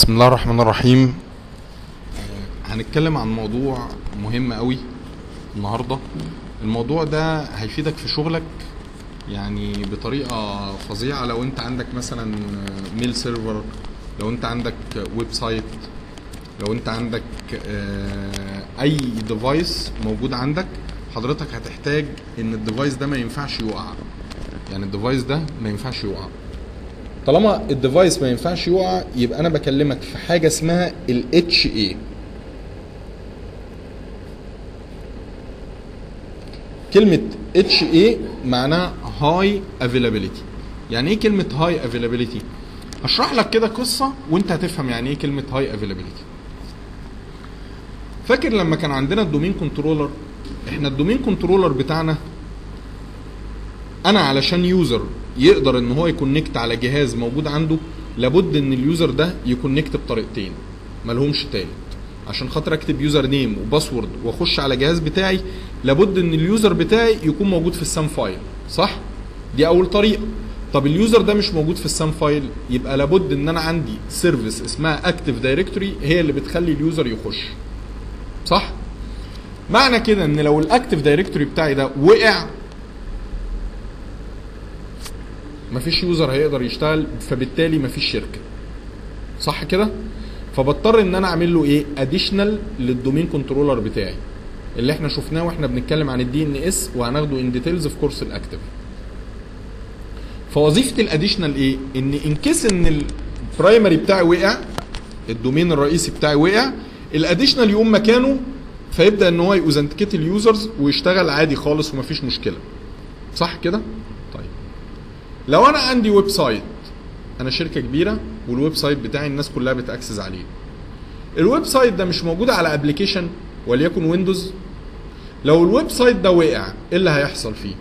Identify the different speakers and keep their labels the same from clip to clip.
Speaker 1: بسم الله الرحمن الرحيم هنتكلم عن موضوع مهم قوي النهارده الموضوع ده هيفيدك في شغلك يعني بطريقه فظيعه لو انت عندك مثلا ميل سيرفر لو انت عندك ويب سايت لو انت عندك آه، اي ديفايس موجود عندك حضرتك هتحتاج ان الديفايس ده ما ينفعش يقع يعني الديفايس ده ما ينفعش يقع طالما الديفايس ما ينفعش يقع يبقى انا بكلمك في حاجه اسمها ال HA كلمة HA معناها هاي افيلابيليتي يعني ايه كلمة هاي افيلابيليتي هشرح لك كده قصة وانت هتفهم يعني ايه كلمة هاي افيلابيليتي فاكر لما كان عندنا الدومين كنترولر احنا الدومين كنترولر بتاعنا انا علشان يوزر يقدر ان هو يكونكت على جهاز موجود عنده لابد ان اليوزر ده يكونكت بطريقتين ملهمش تالت عشان خاطر اكتب يوزر نيم وباسورد واخش على الجهاز بتاعي لابد ان اليوزر بتاعي يكون موجود في السام فايل صح دي اول طريقه طب اليوزر ده مش موجود في السام فايل يبقى لابد ان انا عندي سيرفيس اسمها اكتف دايركتوري هي اللي بتخلي اليوزر يخش صح معنى كده ان لو الاكتف دايركتوري بتاعي ده وقع مفيش يوزر هيقدر يشتغل فبالتالي مفيش شركه صح كده فبضطر ان انا اعمل له ايه اديشنال للدومين كنترولر بتاعي اللي احنا شفناه واحنا بنتكلم عن الدي ان اس وهناخده ان ديتيلز في كورس الاكتف فوظيفه الاديشنال ايه ان ان كيس ان البرايمري بتاعي وقع الدومين الرئيسي بتاعي وقع الاديشنال يقوم مكانه فيبدا ان هو يوزنتيكيت اليوزرز ويشتغل عادي خالص ومفيش مشكله صح كده طيب لو انا عندي ويب سايت انا شركه كبيره والويب سايت بتاعي الناس كلها بتاكسس عليه الويب سايت ده مش موجود على ابلكيشن وليكن ويندوز لو الويب سايت ده وقع ايه اللي هيحصل فيه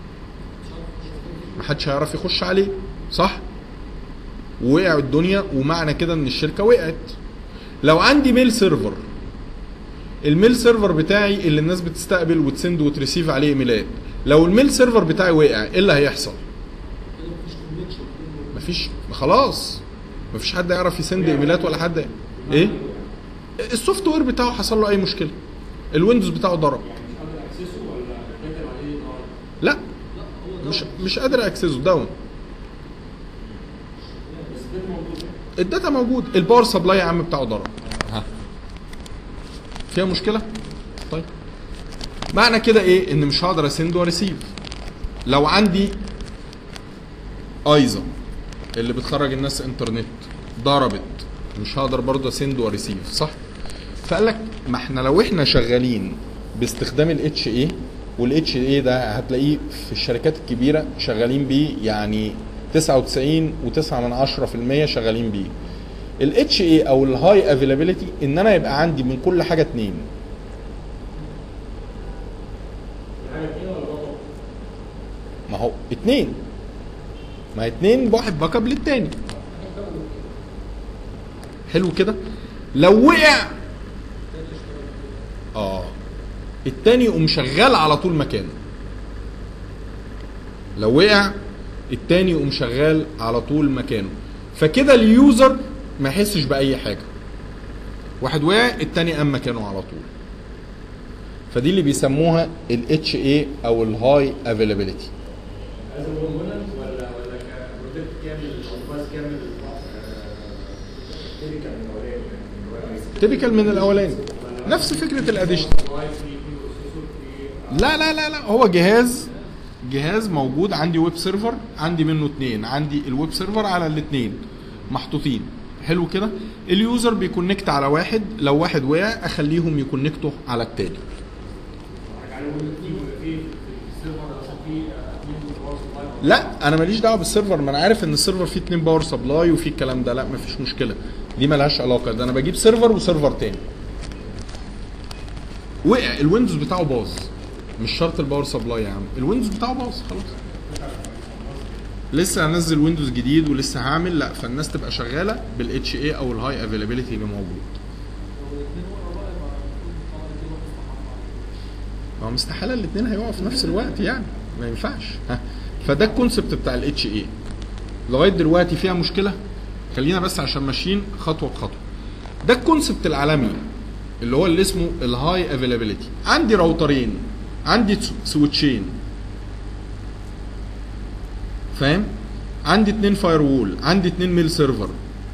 Speaker 1: محدش هيعرف يخش عليه صح وقع الدنيا ومعنى كده ان الشركه وقعت لو عندي ميل سيرفر الميل سيرفر بتاعي اللي الناس بتستقبل وتسند وتريسيف عليه ايميلات لو الميل سيرفر بتاعي وقع ايه اللي هيحصل مفيش خلاص مفيش حد يعرف يسند ايميلات ولا حد ايه السوفت وير بتاعه حصل له اي مشكله الويندوز بتاعه ضرب لا مش مش قادر اكسسه داون الداتا موجود الباور سبلاي يا عم بتاعه ضرب ها فيها مشكله طيب معنى كده ايه ان مش هقدر اسند وريسيف لو عندي ايزا اللي بتخرج الناس انترنت ضربت مش هقدر برضه اسند وريسيف صح فقال لك ما احنا لو احنا شغالين باستخدام الاتش اي والاتش اي ده هتلاقيه في الشركات الكبيره شغالين بيه يعني 99 و9 من 10% شغالين بيه الاتش اي او الهاي افيلابيلتي ان انا يبقى عندي من كل حاجه اتنين ما هو اتنين ما هي اتنين واحد باك اب للتاني حلو كده لو وقع اه التاني يقوم شغال على طول مكانه لو وقع التاني يقوم شغال على طول مكانه فكده اليوزر ما يحسش باي حاجه واحد وقع التاني قام مكانه على طول فدي اللي بيسموها ال HA او الهاي افيلابيلتي
Speaker 2: از كومبوننت ولا ولا كبروجكت كامل او باس كامل تيبيكال من الاولاني
Speaker 1: تيبيكال من الاولاني نفس فكره الاديشن
Speaker 2: واي في في بروسيسور في
Speaker 1: لا لا لا لا هو جهاز جهاز موجود عندي ويب سيرفر عندي منه اتنين عندي الويب سيرفر على الاتنين محطوطين حلو كده اليوزر بيكونكت على واحد لو واحد وقع اخليهم يكونكتوا على التاني
Speaker 2: على الاثنين في في السيرفر عشان في اثنين باور سبلاي
Speaker 1: لا انا ماليش دعوه بالسيرفر ما انا عارف ان السيرفر فيه اتنين باور سبلاي وفيه الكلام ده لا مفيش مشكله دي ملهاش علاقه ده انا بجيب سيرفر وسيرفر تاني وقع الويندوز بتاعه باظ مش شرط الباور سبلاي يا عم الويندوز بتاعه باظ خلاص لسه هنزل ويندوز جديد ولسه هعمل لا فالناس تبقى شغاله بالاتش اي او الهاي افيلابيلتي اللي موجود ما هو مستحيل الاثنين هيقعوا في نفس الوقت يعني ما ينفعش ها فده الكونسبت بتاع الاتش اي لغايه دلوقتي فيها مشكله خلينا بس عشان ماشيين خطوه بخطوه ده الكونسبت العالمي اللي هو اللي اسمه الهاي افيلابيلتي عندي راوترين عندي تس- سويتشين فاهم عندي اتنين فاير وول عندي اتنين ميل سيرفر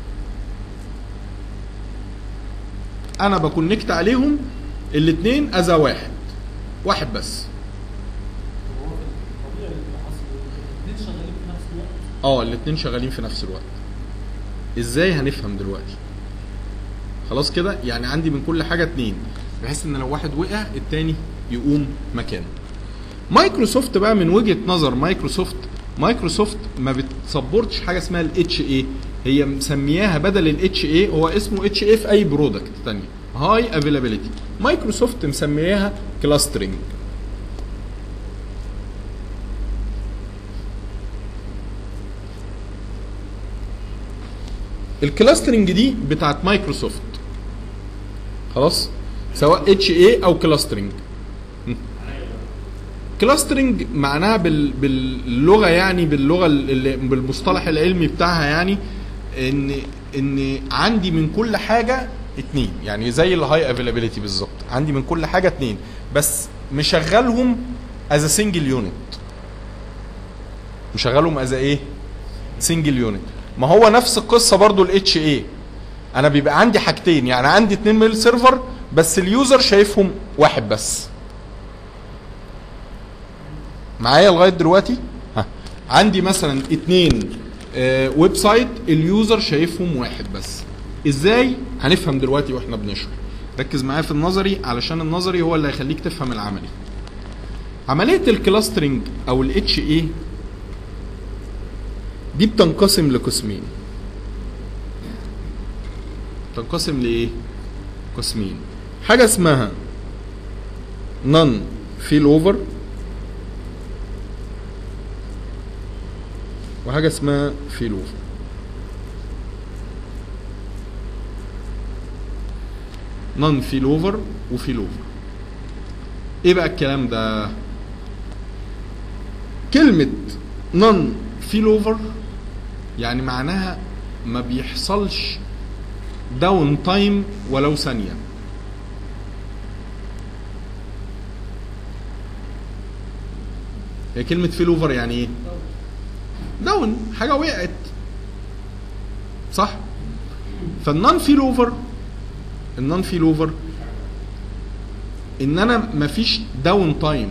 Speaker 1: انا بكونكت عليهم الاتنين اذا واحد واحد بس
Speaker 2: هو في الطبيعي اللي حصل الاثنين شغالين في نفس الوقت
Speaker 1: اه الاتنين شغالين في نفس الوقت ازاي هنفهم دلوقتي خلاص كده يعني عندي من كل حاجه اتنين بحيث ان لو واحد وقع التاني يقوم مكانه مايكروسوفت بقى من وجهه نظر مايكروسوفت مايكروسوفت ما بتسبورتش حاجه اسمها الاتش اي هي مسمياها بدل الاتش اي هو اسمه اتش اي في اي برودكت تانية هاي افيلابيلتي مايكروسوفت مسمياها كلاسترنج الكلاسترنج دي بتاعت مايكروسوفت خلاص سواء اتش اي او كلاسترنج كلاسترنج معناها بال... باللغه يعني باللغه اللي بالمصطلح العلمي بتاعها يعني ان ان عندي من كل حاجه اتنين يعني زي الهاي افيلابيلتي بالظبط عندي من كل حاجه اتنين بس مشغلهم از سنجل يونت مشغلهم از ايه سنجل يونت ما هو نفس القصه برضو الاتش اي انا بيبقى عندي حاجتين يعني عندي اتنين ميل سيرفر بس اليوزر شايفهم واحد بس معايا لغايه دلوقتي ها عندي مثلا اتنين آه ويب سايت اليوزر شايفهم واحد بس ازاي هنفهم دلوقتي واحنا بنشرح ركز معايا في النظري علشان النظري هو اللي هيخليك تفهم العملي عمليه الكلاسترنج او الاتش اي دي بتنقسم لقسمين تنقسم لايه قسمين حاجه اسمها نون فيل اوفر وحاجه اسمها فيل اوفر نون فيل اوفر وفيل اوفر ايه بقى الكلام ده كلمه نون فيل اوفر يعني معناها ما بيحصلش داون تايم ولو ثانيه هي كلمه فيل اوفر يعني ايه داون حاجه وقعت صح فالنون فيل اوفر النون فيل اوفر ان انا مفيش داون تايم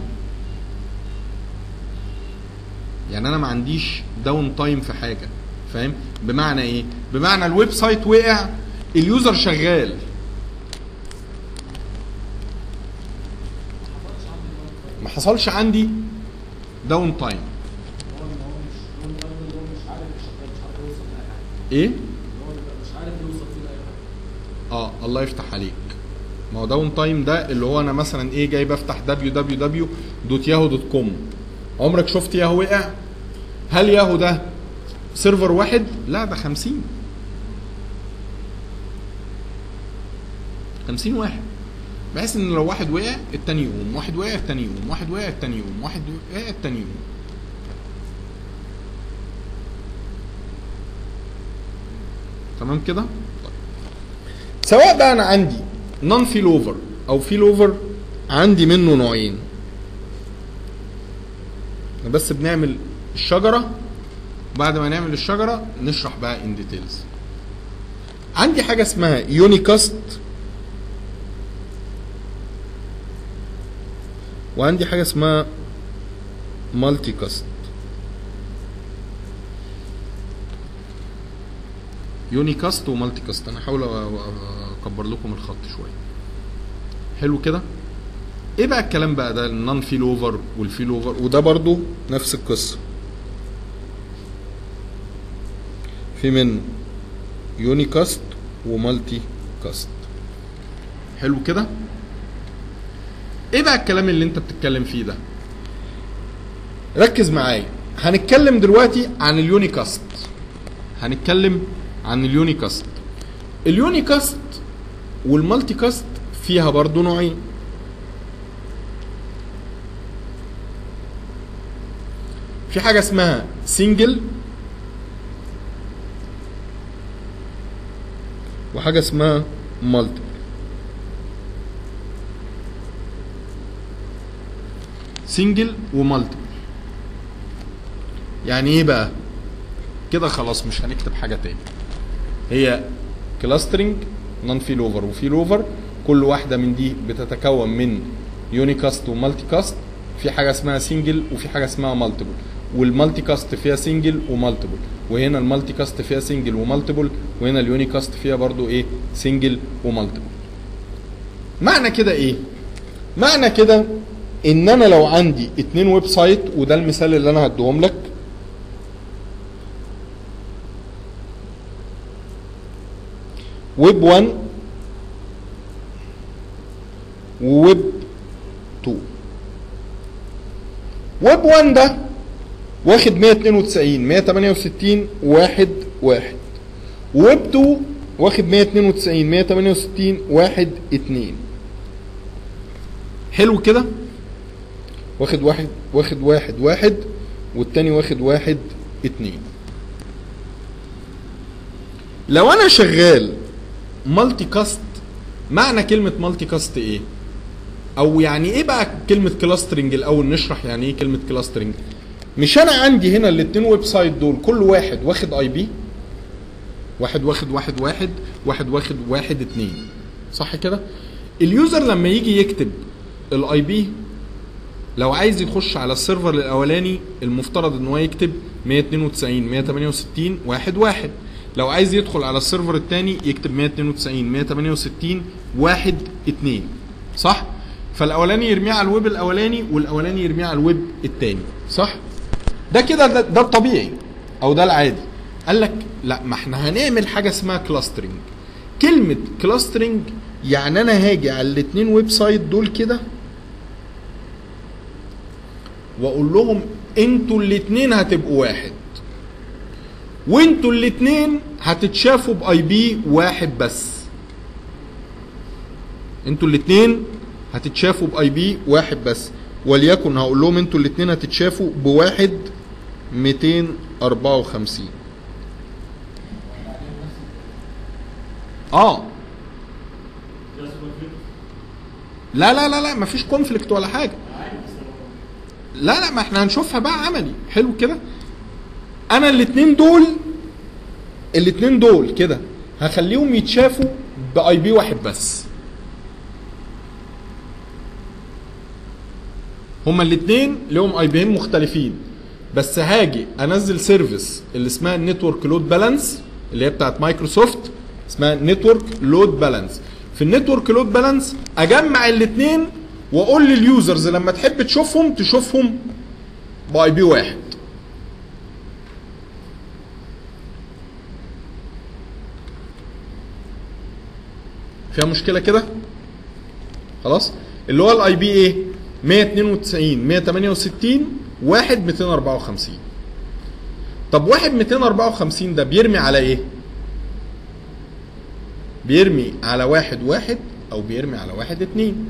Speaker 1: يعني انا ما عنديش داون تايم في حاجه فاهم بمعنى ايه بمعنى الويب سايت وقع اليوزر شغال ما حصلش عندي داون تايم
Speaker 2: هو ان هو مش هو ان هو مش عارف يشغل مش عارف يوصل لاي حاجه
Speaker 1: ايه
Speaker 2: هو بيبقى مش عارف يوصل فيه لاي حاجه
Speaker 1: اه الله يفتح عليك ما هو داون تايم ده اللي هو انا مثلا ايه جاي بفتح www.yahoo.com عمرك شفت ياهو وقع هل ياهو ده سيرفر واحد لا ده 50 50 واحد بحيث ان لو واحد وقع التاني يقوم واحد وقع التاني يقوم واحد وقع التاني يقوم واحد وقع التاني يقوم تمام كده طيب. سواء بقى انا عندي نون فيل اوفر او فيل اوفر عندي منه نوعين احنا بس بنعمل الشجره بعد ما نعمل الشجره نشرح بقى ان ديتيلز عندي حاجه اسمها يونيكاست وعندي حاجه اسمها مالتي كاست يونيكاست ومالتي كاست انا هحاول أ- أ- اكبر لكم الخط شويه حلو كده ايه بقى الكلام بقى ده النون فيل اوفر والفيل اوفر وده برضو نفس القصه في من يونيكاست ومالتي كاست حلو كده ايه بقى الكلام اللي انت بتتكلم فيه ده ركز معايا هنتكلم دلوقتي عن اليونيكاست هنتكلم عن اليونيكاست اليونيكاست والمالتي كاست فيها برضو نوعين في حاجه اسمها سنجل وحاجه اسمها مالتيبل سنجل ومالتيبل يعني ايه بقى كده خلاص مش هنكتب حاجه تاني هي كلاسترنج نون فيل اوفر وفيل اوفر كل واحده من دي بتتكون من يوني كاست ومالتي كاست في حاجه اسمها سنجل وفي حاجه اسمها مالتيبل والمالتي كاست فيها سنجل ومالتيبل وهنا المالتي كاست فيها سنجل ومالتيبل وهنا اليوني كاست فيها برضو ايه سنجل ومالتيبل معنى كده ايه معنى كده ان انا لو عندي اتنين ويب سايت وده المثال اللي انا هديهم لك ويب 1 وويب 2 ويب 1 ده واخد 192 168 واحد واحد ويب 2 واخد 192 168 واحد اتنين حلو كده واخد واحد واخد واحد واحد والتاني واخد واحد اتنين لو انا شغال مالتي كاست معنى كلمة مالتي كاست ايه؟ او يعني ايه بقى كلمة كلاسترنج الاول نشرح يعني ايه كلمة كلاسترنج مش انا عندي هنا الاتنين ويب سايت دول كل واحد واخد اي بي واحد واخد واحد واحد واحد واخد واحد اتنين صح كده اليوزر لما يجي يكتب الاي بي لو عايز يخش على السيرفر الاولاني المفترض ان هو يكتب 192 168 واحد واحد لو عايز يدخل على السيرفر الثاني يكتب 192 168 واحد اتنين صح فالاولاني يرميه على الويب الاولاني والاولاني يرميه على الويب الثاني صح ده كده ده, ده الطبيعي او ده العادي قال لك لا ما احنا هنعمل حاجه اسمها كلاسترنج كلمه كلاسترنج يعني انا هاجي على الاثنين ويب سايت دول كده واقول لهم انتوا الاثنين هتبقوا واحد وانتوا الاثنين هتتشافوا باي بي واحد بس انتوا الاثنين هتتشافوا باي بي واحد بس وليكن هقول لهم انتوا الاثنين هتتشافوا بواحد 254 اه لا لا لا لا مفيش كونفليكت ولا حاجه لا لا ما احنا هنشوفها بقى عملي حلو كده انا الاتنين دول الاتنين دول كده هخليهم يتشافوا باي بي واحد بس هما الاتنين لهم اي بيين مختلفين بس هاجي انزل سيرفيس اللي اسمها نتورك لود بالانس اللي هي بتاعت مايكروسوفت اسمها نتورك لود بالانس في النتورك لود بالانس اجمع الاتنين واقول لليوزرز لما تحب تشوفهم تشوفهم باي بي واحد فيها مشكله كده خلاص اللي هو الاي بي ايه 192 168 1 254 طب 1 254 ده بيرمي على ايه بيرمي على واحد واحد او بيرمي على واحد اتنين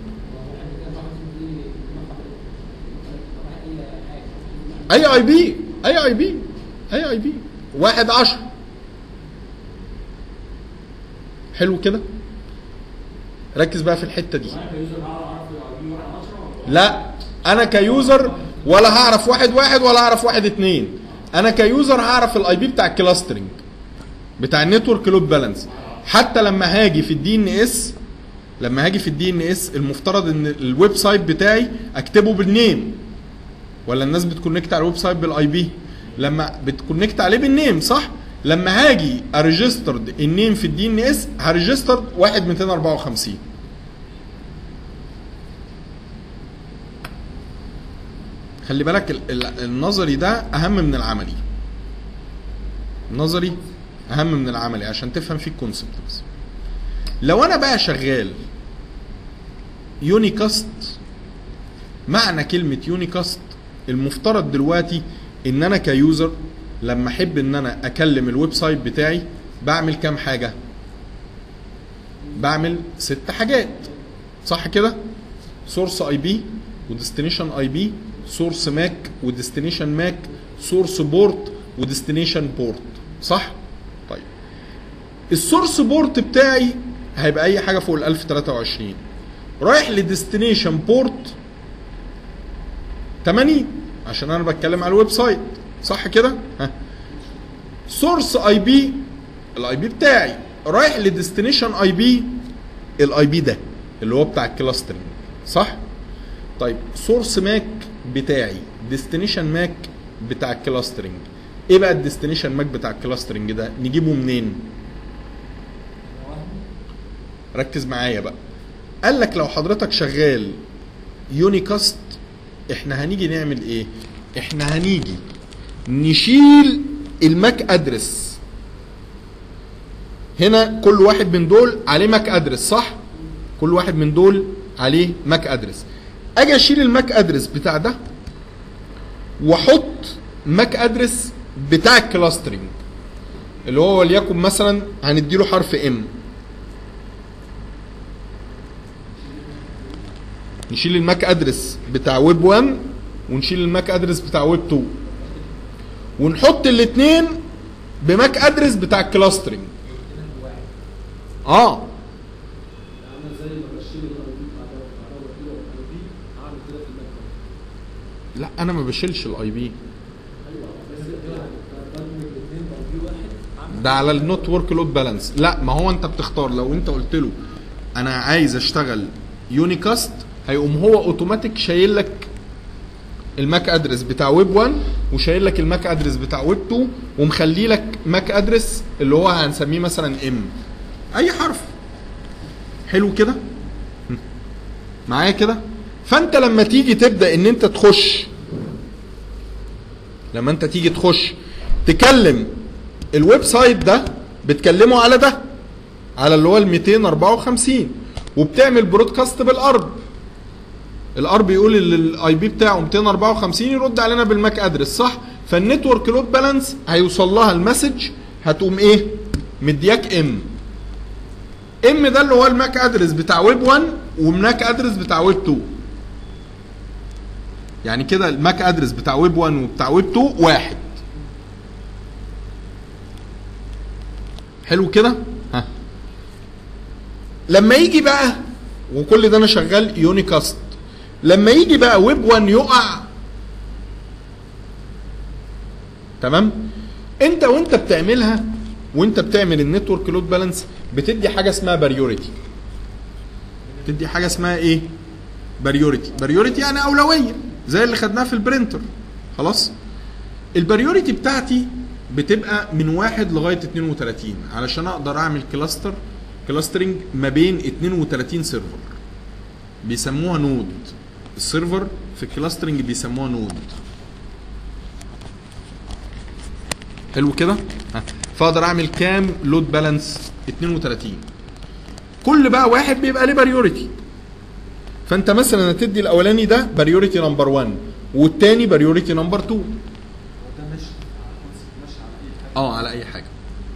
Speaker 1: اي اي بي اي اي بي اي اي بي واحد عشر حلو كده ركز بقى في الحته دي لا انا كيوزر ولا هعرف واحد واحد ولا هعرف واحد اتنين انا كيوزر هعرف الاي بي بتاع الكلاسترنج بتاع النتورك لود بالانس حتى لما هاجي في الدي ان اس لما هاجي في الدي ان اس المفترض ان الويب سايت بتاعي اكتبه بالنيم ولا الناس بتكونكت على الويب سايت بالاي بي لما بتكونكت عليه بالنيم صح لما هاجي اريجسترد النيم في الدي ان اس هريجسترد 1 254 خلي بالك ال- ال- النظري ده اهم من العملي النظري اهم من العملي عشان تفهم فيه الكونسبت بس لو انا بقى شغال يونيكاست معنى كلمة يونيكاست المفترض دلوقتي ان انا كيوزر لما احب ان انا اكلم الويب سايت بتاعي بعمل كام حاجة بعمل ست حاجات صح كده سورس اي بي وديستنيشن اي بي سورس ماك وديستنيشن ماك سورس بورت وديستنيشن بورت صح طيب السورس بورت بتاعي هيبقى اي حاجه فوق ال 1023 رايح لديستنيشن بورت 80 عشان انا بتكلم على الويب سايت صح كده ها سورس اي بي الاي بي بتاعي رايح لديستنيشن اي بي الاي بي ده اللي هو بتاع الكلاسترنج صح طيب سورس ماك بتاعي ديستنيشن ماك بتاع الكلاسترنج ايه بقى الديستنيشن ماك بتاع الكلاسترنج ده نجيبه منين ركز معايا بقى قال لك لو حضرتك شغال يونيكاست احنا هنيجي نعمل ايه احنا هنيجي نشيل الماك ادرس هنا كل واحد من دول عليه ماك ادرس صح كل واحد من دول عليه ماك ادرس اجي اشيل الماك ادرس بتاع ده واحط ماك ادرس بتاع الكلاسترنج اللي هو وليكن مثلا هنديله حرف ام نشيل الماك ادرس بتاع ويب 1 ونشيل الماك ادرس بتاع ويب 2 ونحط الاثنين بماك ادرس بتاع الكلاسترنج اه
Speaker 3: عامل زي ما بشيل الاي بي بتاع ده بتاع ده كده والاي بي اعمل كده في الماك
Speaker 1: لا انا ما بشيلش الاي بي
Speaker 3: ايوه بس ده بدمج الاثنين باي بي واحد اعمل
Speaker 1: ده على النوت ورك لود بالانس لا ما هو انت بتختار لو انت قلت له انا عايز اشتغل يونيكاست هيقوم هو اوتوماتيك شايل لك الماك ادرس بتاع ويب 1 وشايل لك الماك ادرس بتاع ويب 2 ومخلي لك ماك ادرس اللي هو هنسميه مثلا ام اي حرف حلو كده م. معايا كده فانت لما تيجي تبدا ان انت تخش لما انت تيجي تخش تكلم الويب سايت ده بتكلمه على ده على اللي هو ال 254 وبتعمل برودكاست بالارب الارب يقول الاي بي بتاعه 254 يرد علينا بالماك ادرس صح فالنتورك لود بالانس هيوصل لها المسج هتقوم ايه مدياك ام ام ده اللي هو الماك ادرس بتاع ويب 1 وماك ادرس بتاع ويب 2 يعني كده الماك ادرس بتاع ويب 1 وبتاع ويب 2 واحد حلو كده ها لما يجي بقى وكل ده انا شغال يونيكاست لما يجي بقى ويب 1 يقع تمام انت وانت بتعملها وانت بتعمل النتورك لود بالانس بتدي حاجه اسمها بريوريتي بتدي حاجه اسمها ايه بريوريتي بريوريتي يعني اولويه زي اللي خدناها في البرينتر خلاص البريوريتي بتاعتي بتبقى من واحد لغايه 32 علشان اقدر اعمل كلاستر كلاسترنج ما بين 32 سيرفر بيسموها نود السيرفر في الكلاسترنج بيسموها نود حلو كده ها. فاقدر اعمل كام لود بالانس 32 كل بقى واحد بيبقى ليه بريوريتي فانت مثلا هتدي الاولاني ده بريوريتي نمبر 1 والتاني بريوريتي نمبر 2
Speaker 3: ده ماشي على كونسيبت ماشي على اي حاجه
Speaker 1: اه على اي حاجه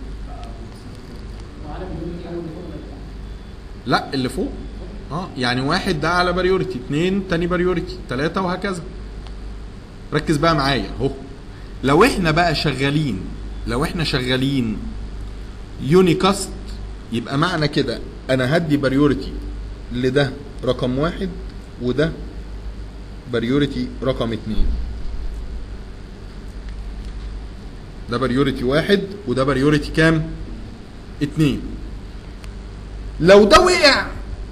Speaker 2: وعلى بدون الحاجه اللي فوق ده.
Speaker 1: لا اللي فوق اه يعني واحد ده على بريوريتي اتنين تاني بريوريتي تلاتة وهكذا ركز بقى معايا اهو لو احنا بقى شغالين لو احنا شغالين يونيكاست يبقى معنى كده انا هدي بريوريتي لده رقم واحد وده بريوريتي رقم اتنين ده بريوريتي واحد وده بريوريتي كام؟ اتنين لو ده وقع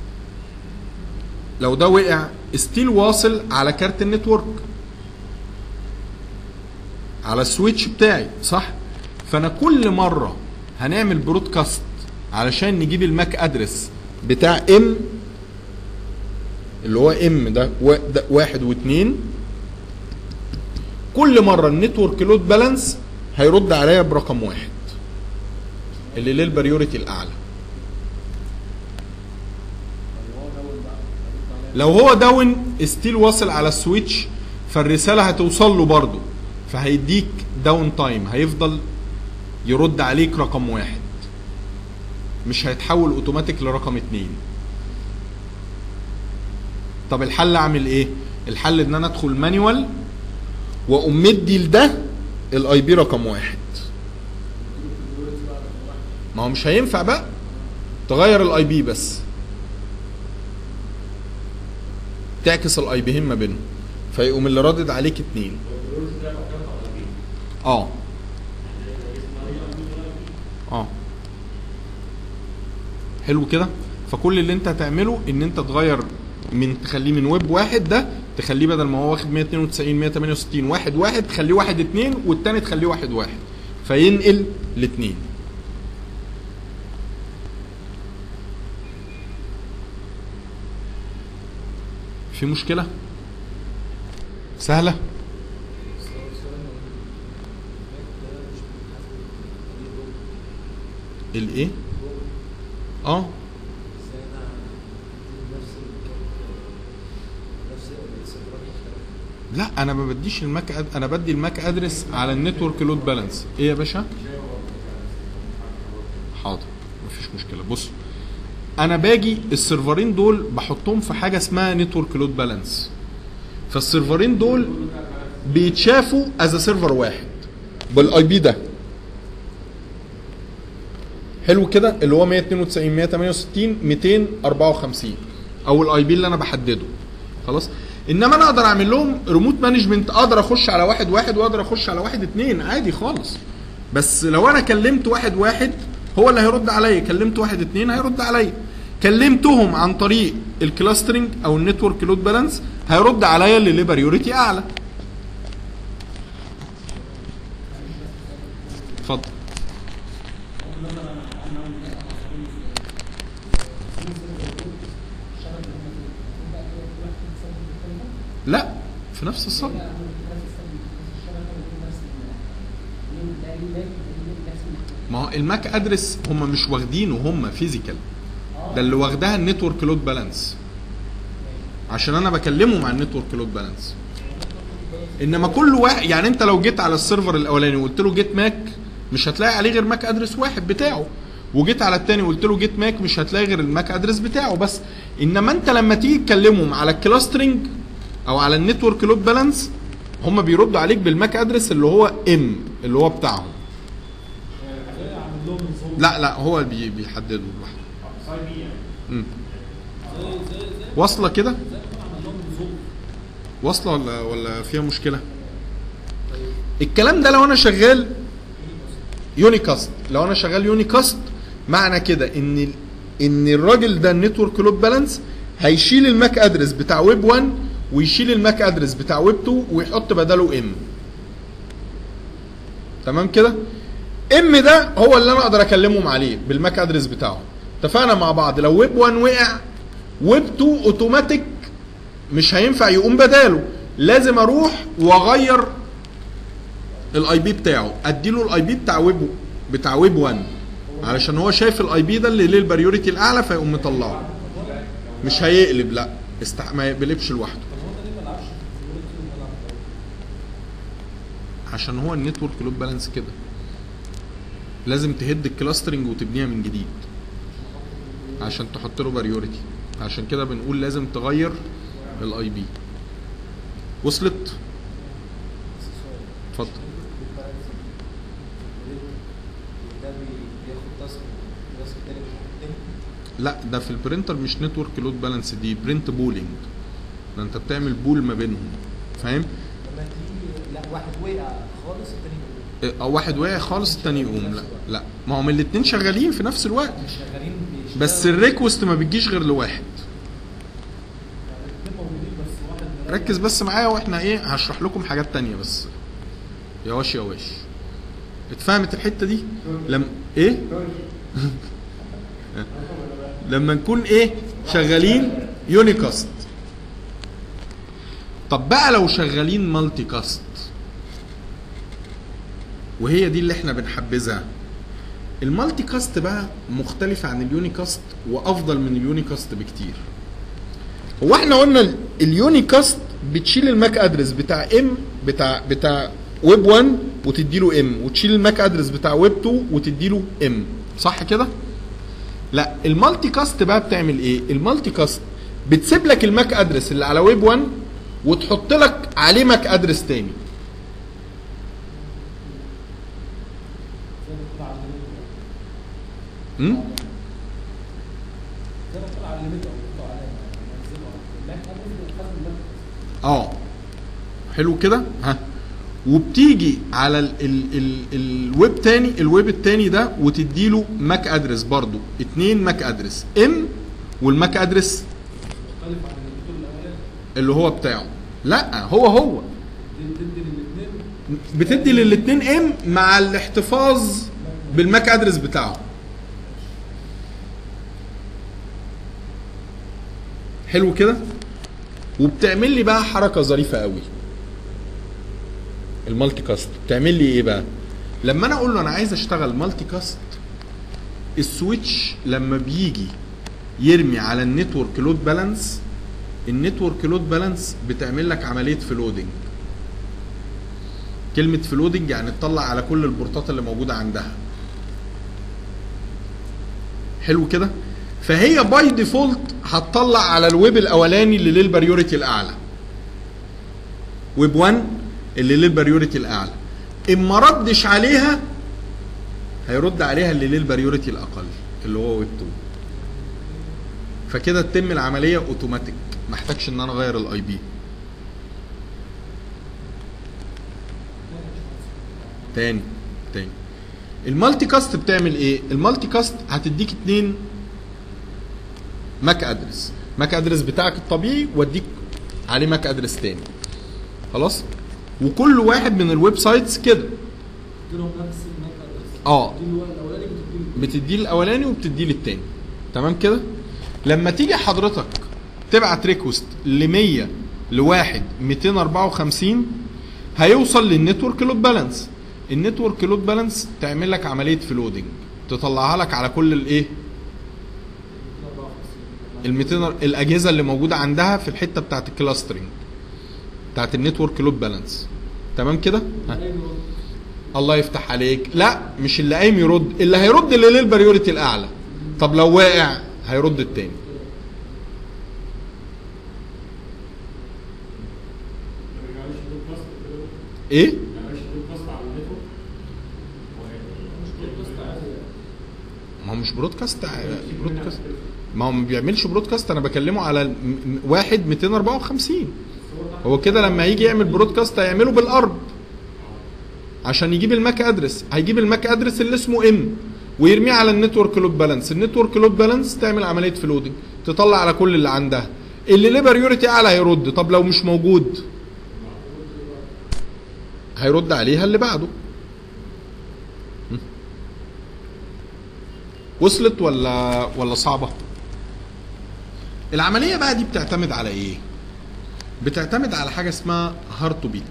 Speaker 1: لو ده وقع ستيل واصل على كارت النتورك على السويتش بتاعي صح فانا كل مره هنعمل برودكاست علشان نجيب الماك ادرس بتاع ام اللي هو ام ده, و- ده واحد واثنين كل مره النتورك لود بالانس هيرد عليا برقم واحد اللي ليه البريوريتي الاعلى لو هو داون ستيل واصل على السويتش فالرساله هتوصل له برضه فهيديك داون تايم هيفضل يرد عليك رقم واحد مش هيتحول اوتوماتيك لرقم اتنين طب الحل اعمل ايه الحل ان انا ادخل مانيوال واقوم مدي لده الاي بي رقم واحد ما هو مش هينفع بقى تغير الاي بي بس تعكس الاي بيين ما بينهم فيقوم اللي رادد عليك اتنين اه اه حلو كده فكل اللي انت هتعمله ان انت تغير من تخليه من ويب واحد ده تخليه بدل ما هو واخد 192 168 واحد واحد تخليه واحد اتنين والتاني تخليه واحد واحد فينقل الاتنين في مشكلة؟ سهلة؟ الايه؟ اه لا انا ما بديش الماك أد... انا بدي الماك ادرس على النتورك لود بالانس ايه يا باشا حاضر مفيش مشكله بص انا باجي السيرفرين دول بحطهم في حاجه اسمها نتورك لود بالانس فالسيرفرين دول بيتشافوا از سيرفر واحد بالاي بي ده حلو كده اللي هو 192 168 254 او الاي بي اللي انا بحدده خلاص انما انا اقدر اعمل لهم ريموت مانجمنت اقدر اخش على واحد واحد واقدر اخش على واحد اتنين عادي خالص بس لو انا كلمت واحد واحد هو اللي هيرد عليا كلمت واحد اتنين هيرد عليا كلمتهم عن طريق الكلاسترنج او النتورك لود بالانس هيرد عليا اللي ليه بريوريتي اعلى اتفضل لا في نفس الصف ما هو الماك ادرس هم مش واخدينه هم فيزيكال ده اللي واخدها النتورك لود بالانس عشان انا بكلمهم عن النتورك لود بالانس انما كل واحد يعني انت لو جيت على السيرفر الاولاني وقلت له جيت ماك مش هتلاقي عليه غير ماك ادرس واحد بتاعه وجيت على التاني وقلت له جيت ماك مش هتلاقي غير الماك ادرس بتاعه بس انما انت لما تيجي تكلمهم على الكلاسترنج او على النتورك لود بالانس هم بيردوا عليك بالماك ادرس اللي هو ام اللي هو بتاعهم لا لا هو بي بيحدده لوحده
Speaker 2: ساي بي يعني
Speaker 1: مم. واصله كده واصله ولا ولا فيها مشكله الكلام ده لو انا شغال يونيكاست لو انا شغال يونيكاست معنى كده ان ال- ان الراجل ده النتورك لود بالانس هيشيل الماك ادرس بتاع ويب 1 ويشيل الماك ادرس بتاع ويب 2 ويحط بداله ام تمام كده ام ده هو اللي انا اقدر اكلمهم عليه بالماك ادرس بتاعه اتفقنا مع بعض لو ويب 1 وقع ويب 2 اوتوماتيك مش هينفع يقوم بداله لازم اروح واغير الاي بي بتاعه اديله الاي بي بتاع ويب بتاع ويب 1 علشان هو شايف الاي بي ده اللي ليه البريوريتي الاعلى فيقوم مطلعه مش هيقلب لا استع... ما يقلبش لوحده عشان هو النتورك لود بالانس كده لازم تهد الكلاسترنج وتبنيها من جديد عشان تحط له بريوريتي عشان كده بنقول لازم تغير الاي بي وصلت اتفضل
Speaker 4: ده بي- بياخد تاسك تاسك تاني مش تاني
Speaker 1: لا ده في البرينتر مش نتورك لود بالانس دي برنت بولينج ده انت بتعمل بول ما بينهم فاهم
Speaker 4: لما تيجي لا واحد وقع خالص التاني يقوم.
Speaker 1: او واحد واقع خالص التاني يقوم لا لا ما هم الاتنين شغالين في نفس الوقت
Speaker 4: مش شغالين بيشتغلوا
Speaker 1: بس الريكوست ما بتجيش غير لواحد
Speaker 3: الاثنين موجودين بس واحد مريح.
Speaker 1: ركز بس معايا واحنا ايه هشرح لكم حاجات تانية بس يا واش يا واش اتفهمت الحتة دي لم ايه لما نكون ايه شغالين يونيكاست طب بقى لو شغالين مالتي كاست وهي دي اللي احنا بنحبذها المالتي كاست بقى مختلفة عن اليونيكاست وافضل من اليونيكاست بكتير هو احنا قلنا ال- اليونيكاست بتشيل الماك ادرس بتاع ام بتاع بتاع ويب 1 وتدي له ام وتشيل الماك ادرس بتاع ويب 2 وتدي له ام صح كده لا المالتي كاست بقى بتعمل ايه المالتي كاست بتسيب لك الماك ادرس اللي على ويب 1 وتحط لك عليه ماك ادرس تاني
Speaker 3: زي ما كنا عاملين
Speaker 1: امم
Speaker 3: زي ما طلع على الليميت او بيطلع عليها منزله الماك ادرس بيتخزن الماك
Speaker 1: اه حلو كده ها وبتيجي على ال ال ال الويب تاني الويب التاني ده وتديله ماك ادرس برضو اتنين ماك ادرس ام والماك ادرس
Speaker 3: مختلف عن الليميت الاولاني
Speaker 1: اللي هو بتاعه لا هو هو
Speaker 3: دي بتدي للاثنين
Speaker 1: بتدي للاتنين ام مع الاحتفاظ بالماك ادرس بتاعه حلو كده وبتعمل لي بقى حركه ظريفه قوي المالتي كاست بتعمل لي ايه بقى لما انا اقول له انا عايز اشتغل مالتي كاست السويتش لما بيجي يرمي على النتورك لود بالانس النتورك لود بالانس بتعمل لك عمليه فلودنج كلمة فلودنج يعني تطلع على كل البورتات اللي موجودة عندها حلو كده فهي باي ديفولت هتطلع على الويب الاولاني اللي ليه البريوريتي الاعلى ويب 1 اللي ليه البريوريتي الاعلى اما ردش عليها هيرد عليها اللي ليه البريوريتي الاقل اللي هو ويب 2 فكده تتم العمليه اوتوماتيك ما احتاجش ان انا اغير الاي بي تاني تاني المالتي كاست بتعمل ايه المالتي كاست هتديك اتنين ماك ادرس ماك ادرس بتاعك الطبيعي واديك عليه ماك ادرس تاني خلاص وكل واحد من الويب سايتس كده
Speaker 3: تديلهم نفس الماك ادرس
Speaker 1: اه
Speaker 3: دي اللي هو الاولاني بتديله
Speaker 1: بتديه الاولاني وبتديه للتاني تمام كده لما تيجي حضرتك تبعت ريكوست ل 100 لواحد 254 هيوصل للنتورك لود بالانس النتورك لود بالانس تعمل لك عمليه فلودنج تطلعها لك على كل الايه ال 200 الاجهزه اللي موجوده عندها في الحته بتاعت الكلاسترنج بتاعت النتورك لود بالانس تمام كده ها. الله يفتح عليك لا مش اللي قايم يرد اللي هيرد اللي ليه البريوريتي الاعلى طب لو واقع هيرد التاني
Speaker 2: ما بيعملش برودكاست كده
Speaker 1: ايه
Speaker 2: ما بيعملش برودكاست على النتورك
Speaker 1: ما هو مش برودكاست ع- برودكاست ما هو ما بيعملش برودكاست انا بكلمه على ال- م- م- واحد 254 هو كده لما يجي يعمل برودكاست هيعمله بالارض عشان يجيب الماك ادرس هيجيب الماك ادرس اللي اسمه ام ويرميه على النتورك لود بالانس النتورك لود بالانس تعمل عمليه فلودنج تطلع على كل اللي عندها اللي ليه بريوريتي اعلى هيرد طب لو مش موجود هيرد عليها اللي بعده م. وصلت ولا ولا صعبه العمليه بقى دي بتعتمد على ايه بتعتمد على حاجه اسمها هارت بيت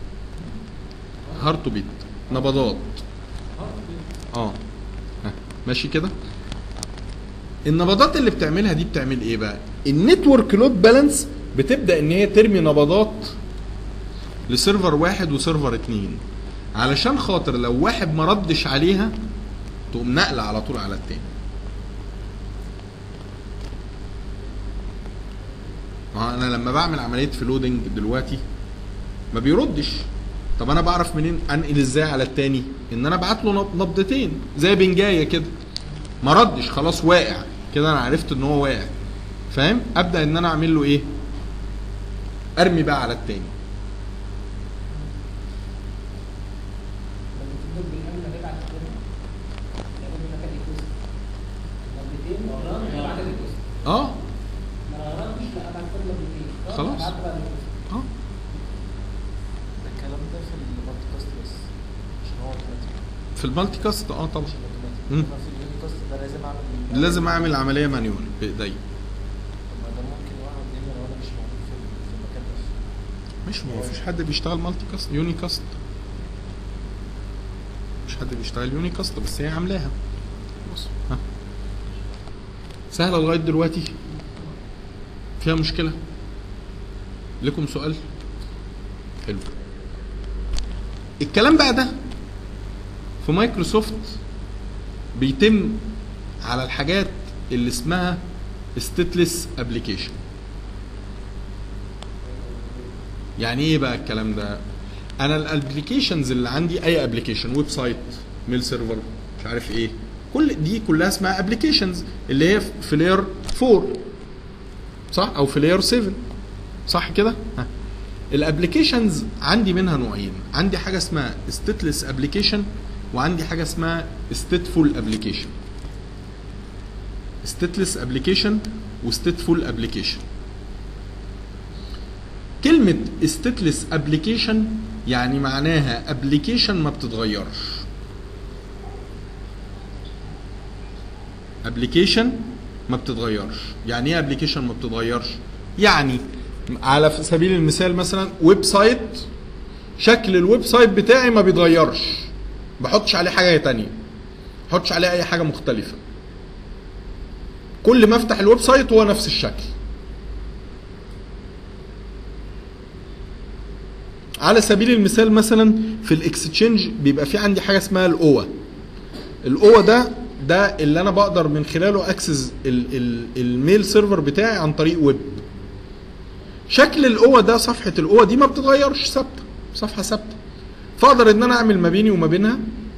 Speaker 1: هارت بيت نبضات اه ها، ماشي كده النبضات اللي بتعملها دي بتعمل ايه بقى النتورك لود بالانس بتبدا ان هي ترمي نبضات لسيرفر واحد وسيرفر اتنين علشان خاطر لو واحد ما ردش عليها تقوم نقله على طول على التاني ما هو انا لما بعمل عمليه فلودنج دلوقتي ما بيردش طب انا بعرف منين انقل ازاي على التاني ان انا ابعت له نب- نبضتين زي بنجايه كده ما ردش خلاص واقع كده انا عرفت ان هو واقع فاهم ابدا ان انا اعمل له ايه ارمي بقى على التاني
Speaker 5: لما تدوب بالامن هيبعت الدنيا يعمل لك الريكوست نبتين مرات هيبعت الريكوست
Speaker 1: اه
Speaker 5: ما غيرتش لا ابعت كل نبتين
Speaker 1: خلاص.
Speaker 5: ابعت بقى الريكوست
Speaker 1: اه
Speaker 4: ده الكلام ده في البودكاست بس عشان هو اوتوماتيك
Speaker 1: في المالتي كاست اه طبعا
Speaker 4: مش
Speaker 1: مم.
Speaker 4: اوتوماتيك انما في البودكاست ده لازم اعمل
Speaker 1: لازم اعمل عمليه مانيوال بايدي
Speaker 4: طب ما ده ممكن واحد يعمل لو انا مش موجود في في المكان نفسه
Speaker 1: مش ما فيش حد بيشتغل مالتي كاست يوني كاست مش حد بيشتغل يوني كاست بس هي عاملاها بص ها سهله لغايه دلوقتي فيها مشكله لكم سؤال حلو الكلام بقى ده في مايكروسوفت بيتم على الحاجات اللي اسمها ستيتلس ابلكيشن يعني ايه بقى الكلام ده انا الابلكيشنز اللي عندي اي ابلكيشن ويب سايت ميل سيرفر مش عارف ايه كل دي كلها اسمها ابلكيشنز اللي هي في لاير 4 صح او في لاير 7 صح كده ها. الابلكيشنز عندي منها نوعين عندي حاجه اسمها stateless ابلكيشن وعندي حاجه اسمها stateful ابلكيشن stateless ابلكيشن وstateful ابلكيشن كلمة stateless ابلكيشن يعني معناها ابلكيشن ما بتتغيرش ابلكيشن ما بتتغيرش يعني ايه ابلكيشن ما بتتغيرش يعني على سبيل المثال مثلا ويب سايت شكل الويب سايت بتاعي ما بيتغيرش بحطش عليه حاجه تانية بحطش عليه اي حاجه مختلفه كل ما افتح الويب سايت هو نفس الشكل على سبيل المثال مثلا في الاكستشينج بيبقى في عندي حاجه اسمها الاوا الاوا ده ده اللي انا بقدر من خلاله اكسس ال- ال- الميل سيرفر بتاعي عن طريق ويب شكل الاوا ده صفحه الاوا دي ما بتتغيرش ثابته صفحه ثابته فاقدر ان انا اعمل ما بيني وما بينها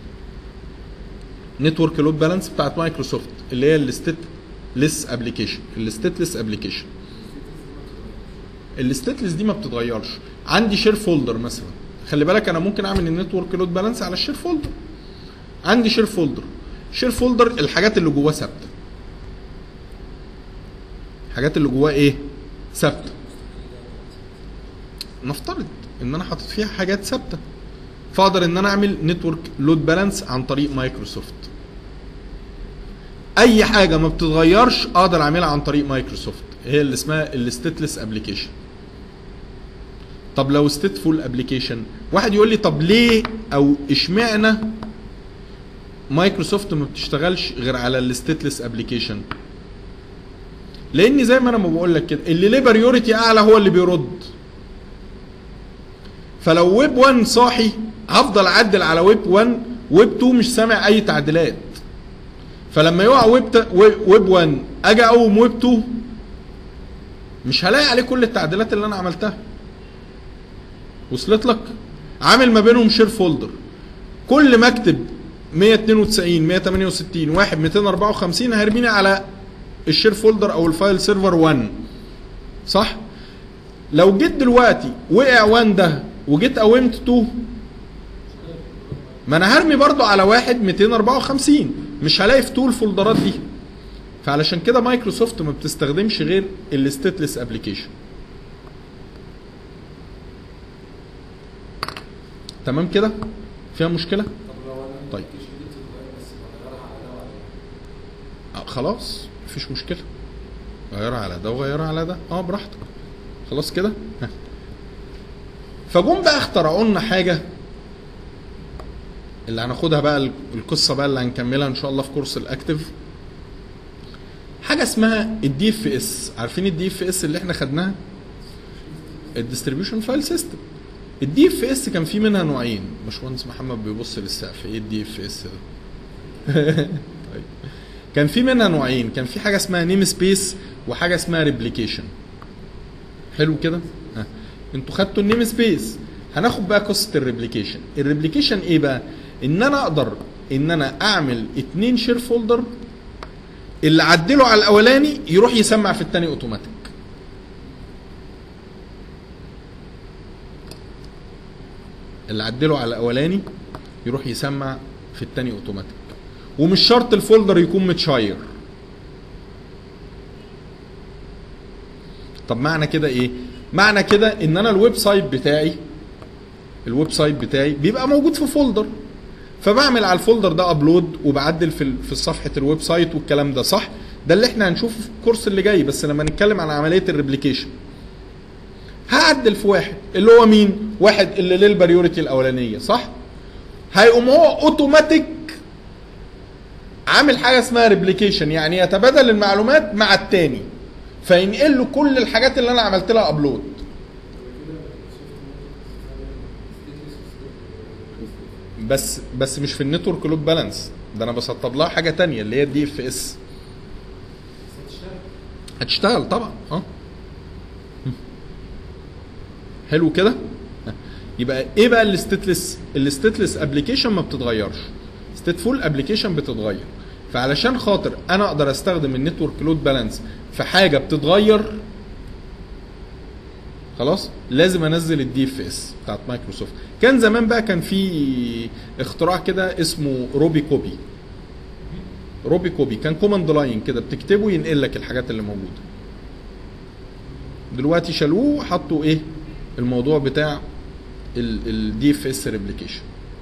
Speaker 1: نتورك لود بالانس بتاعت مايكروسوفت اللي هي الستيت ليس ابلكيشن الستيتلس ابلكيشن الستيتلس دي ما بتتغيرش عندي شير فولدر مثلا خلي بالك انا ممكن اعمل النتورك لود بالانس على الشير فولدر عندي شير فولدر شير فولدر الحاجات اللي جواه ثابته الحاجات اللي جواه ايه ثابته نفترض ان انا حاطط فيها حاجات ثابته فاقدر ان انا اعمل نتورك لود بالانس عن طريق مايكروسوفت اي حاجه ما بتتغيرش اقدر اعملها عن طريق مايكروسوفت هي اللي اسمها الستيتلس ابلكيشن طب لو ستيتفول ابلكيشن واحد يقول لي طب ليه او اشمعنى مايكروسوفت ما بتشتغلش غير على الستيتلس ابلكيشن لان زي ما انا ما بقول لك كده اللي ليه بريوريتي اعلى هو اللي بيرد فلو ويب 1 صاحي هفضل اعدل على ويب 1 ويب 2 مش سامع اي تعديلات فلما يقع ويب ت... ويب 1 اجي اقوم ويب 2 مش هلاقي عليه كل التعديلات اللي انا عملتها وصلت لك عامل ما بينهم شير فولدر كل ما اكتب 192 168 1 254 هيرميني على الشير فولدر او الفايل سيرفر 1 صح لو جيت دلوقتي وقع 1 ده وجيت قومت 2 ما انا هرمي برضو على واحد 254 مش هلاقي في 2 الفولدرات دي فعلشان كده مايكروسوفت ما بتستخدمش غير الستيتلس ابلكيشن تمام كده فيها مشكله
Speaker 3: طب لو انا
Speaker 1: طيب.
Speaker 3: مش جبت الوقت بس بغيرها على ده وعلى ده
Speaker 1: آه خلاص مفيش مشكله غيرها على ده وغيرها على ده اه براحتك خلاص كده ها. فجم بقى اخترعوا لنا حاجه اللي هناخدها بقى ال- القصه بقى اللي هنكملها ان شاء الله في كورس الاكتف حاجه اسمها الدي اف اس عارفين الدي اف اس اللي احنا خدناها الديستريبيوشن فايل سيستم الدي اف اس كان في منها نوعين باشمهندس محمد بيبص للسقف ايه الدي اف اس ده طيب كان في منها نوعين كان في حاجه اسمها نيم سبيس وحاجه اسمها ريبليكيشن حلو كده ها. انتوا خدتوا النيم سبيس هناخد بقى قصه الريبليكيشن الريبليكيشن ايه بقى ان انا اقدر ان انا اعمل اتنين شير فولدر اللي عدله على الاولاني يروح يسمع في التاني اوتوماتيك اللي عدله على الاولاني يروح يسمع في التاني اوتوماتيك ومش شرط الفولدر يكون متشاير طب معنى كده ايه معنى كده ان انا الويب سايت بتاعي الويب سايت بتاعي بيبقى موجود في فولدر فبعمل على الفولدر ده ابلود وبعدل في ال- في صفحه الويب سايت والكلام ده صح ده اللي احنا هنشوفه في الكورس اللي جاي بس لما نتكلم عن عمليه الريبليكيشن هعدل في واحد اللي هو مين واحد اللي ليه البريوريتي الاولانيه صح هيقوم هو اوتوماتيك عامل حاجه اسمها ريبليكيشن يعني يتبادل المعلومات مع التاني فينقل له كل الحاجات اللي انا عملت لها ابلود بس بس مش في النتورك لود بالانس ده انا بسطب لها حاجه تانية اللي هي الدي اف اس هتشتغل طبعا اه حلو كده يبقى ايه بقى الستيتلس الستيتلس ابلكيشن ما بتتغيرش ستيتفول ابلكيشن بتتغير فعلشان خاطر انا اقدر استخدم النتورك لود بالانس في حاجه بتتغير خلاص لازم انزل الدي اف اس بتاعت مايكروسوفت كان زمان بقى كان في اختراع كده اسمه روبي كوبي روبي كوبي كان كوماند لاين كده بتكتبه ينقل لك الحاجات اللي موجوده دلوقتي شالوه وحطوا ايه الموضوع بتاع الدي اف اس ريبليكيشن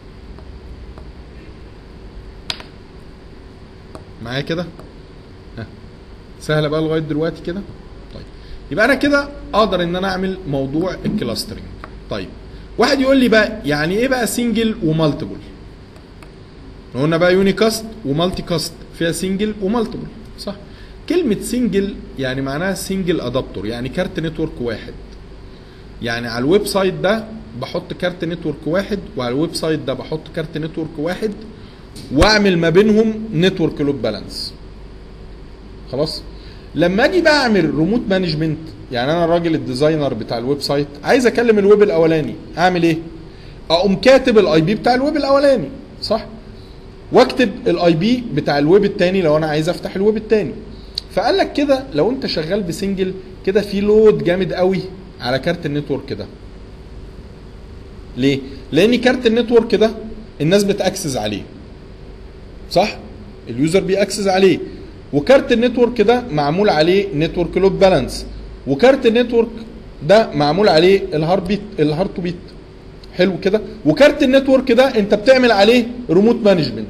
Speaker 1: معايا كده ها. سهله بقى لغايه دلوقتي كده طيب يبقى انا كده اقدر ان انا اعمل موضوع الكلاسترنج طيب واحد يقول لي بقى يعني ايه بقى سنجل ومالتيبل قلنا بقى يوني كاست ومالتي كاست فيها سنجل ومالتيبل صح كلمة سنجل يعني معناها سنجل ادابتور يعني كارت نتورك واحد يعني على الويب سايت ده بحط كارت نتورك واحد وعلى الويب سايت ده بحط كارت نتورك واحد واعمل ما بينهم نتورك لود بالانس خلاص لما اجي بقى اعمل ريموت مانجمنت يعني انا الراجل الديزاينر بتاع الويب سايت عايز اكلم الويب الاولاني اعمل ايه اقوم كاتب الاي بي بتاع الويب الاولاني صح واكتب الاي بي بتاع الويب التاني لو انا عايز افتح الويب التاني فقال لك كده لو انت شغال بسنجل كده في لود جامد قوي على كارت النتورك ده ليه لان كارت النتورك ده الناس بتاكسس عليه صح اليوزر بيأكسس عليه وكارت النتورك ده معمول عليه نتورك لود بالانس وكارت النتورك ده معمول عليه الهارت بيت الهارت بيت حلو كده وكارت النتورك ده انت بتعمل عليه ريموت مانجمنت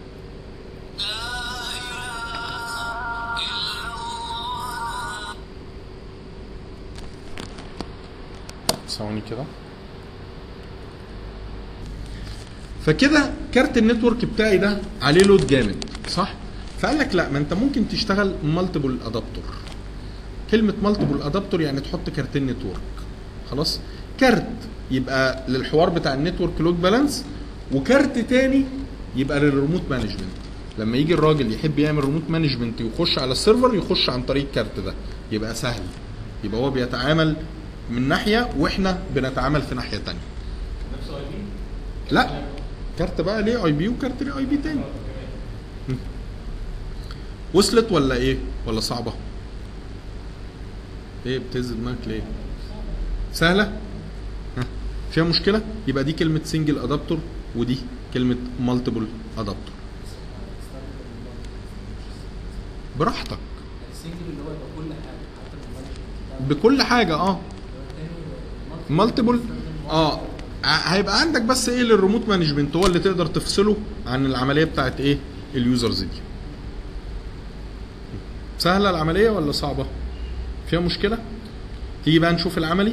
Speaker 1: ثواني كده فكده كارت النتورك بتاعي ده عليه لود جامد صح فقال لك لا ما انت ممكن تشتغل مالتيبل ادابتور كلمه مالتيبل ادابتور يعني تحط كارتين نتورك خلاص كارت يبقى للحوار بتاع النتورك لود بالانس وكارت تاني يبقى للريموت مانجمنت لما يجي الراجل يحب يعمل ريموت مانجمنت يخش على السيرفر يخش عن طريق الكارت ده يبقى سهل يبقى هو بيتعامل من ناحيه واحنا بنتعامل في ناحيه تانية
Speaker 2: نفس اي بي
Speaker 1: لا كارت بقى ليه اي بي وكارت ليه اي بي تاني م. وصلت ولا ايه ولا صعبه ايه بتهز دماغك ليه سهله ها. فيها مشكله يبقى دي كلمه سنجل ادابتور ودي كلمه مالتيبل ادابتور براحتك
Speaker 5: السنجل اللي هو يبقى كل حاجه حتى المانجمنت
Speaker 1: بكل حاجه اه مالتيبل اه ع- هيبقى عندك بس ايه للريموت مانجمنت هو اللي تقدر تفصله عن العمليه بتاعت ايه اليوزرز دي سهله العمليه ولا صعبه فيها مشكله تيجي بقى نشوف العملي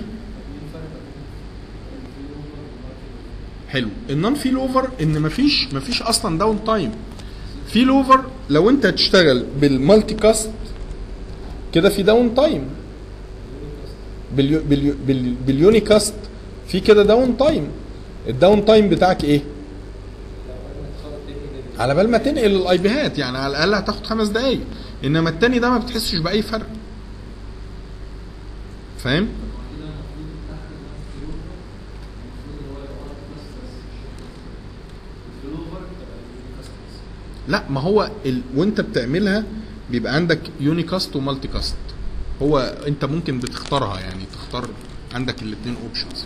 Speaker 1: حلو النون فيل اوفر ان مفيش مفيش اصلا داون تايم فيل اوفر لو انت هتشتغل بالمالتي كاست كده في داون تايم باليو باليو بال- باليوني كاست في كده داون تايم الداون تايم بتاعك ايه على بال ما تنقل الاي بيهات يعني على الاقل هتاخد خمس دقايق انما التاني ده ما بتحسش باي فرق فاهم لا ما هو ال... وانت بتعملها بيبقى عندك يوني كاست ومالتي كاست هو انت ممكن بتختارها يعني تختار عندك الاثنين اوبشنز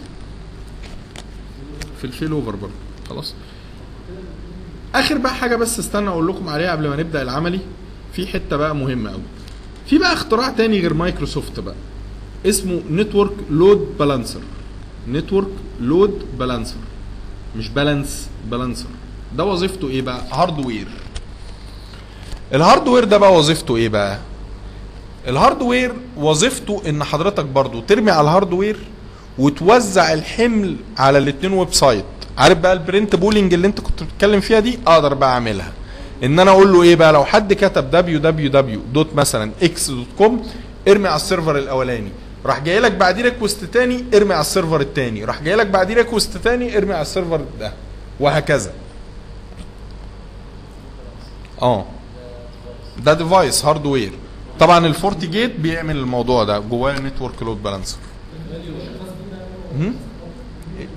Speaker 1: في الفيل اوفر برضه خلاص اخر بقى حاجه بس استنى اقول لكم عليها قبل ما نبدا العملي في حته بقى مهمه قوي في بقى اختراع تاني غير مايكروسوفت بقى اسمه نتورك لود بالانسر نتورك لود بالانسر مش بالانس بالانسر ده وظيفته ايه بقى هاردوير الهاردوير ده بقى وظيفته ايه بقى الهاردوير وظيفته ان حضرتك برضو ترمي على الهاردوير وتوزع الحمل على الاتنين ويب سايت عارف بقى البرنت بولينج اللي انت كنت بتتكلم فيها دي اقدر بقى اعملها ان انا اقول له ايه بقى لو حد كتب www دوت مثلا اكس دوت كوم ارمي على السيرفر الاولاني راح جاي لك بعديه ريكوست تاني ارمي على السيرفر التاني راح جاي لك بعديه ريكوست تاني ارمي على السيرفر ده وهكذا اه ده ديفايس هاردوير طبعا الفورتي جيت بيعمل الموضوع ده جواه نتورك لود بالانسر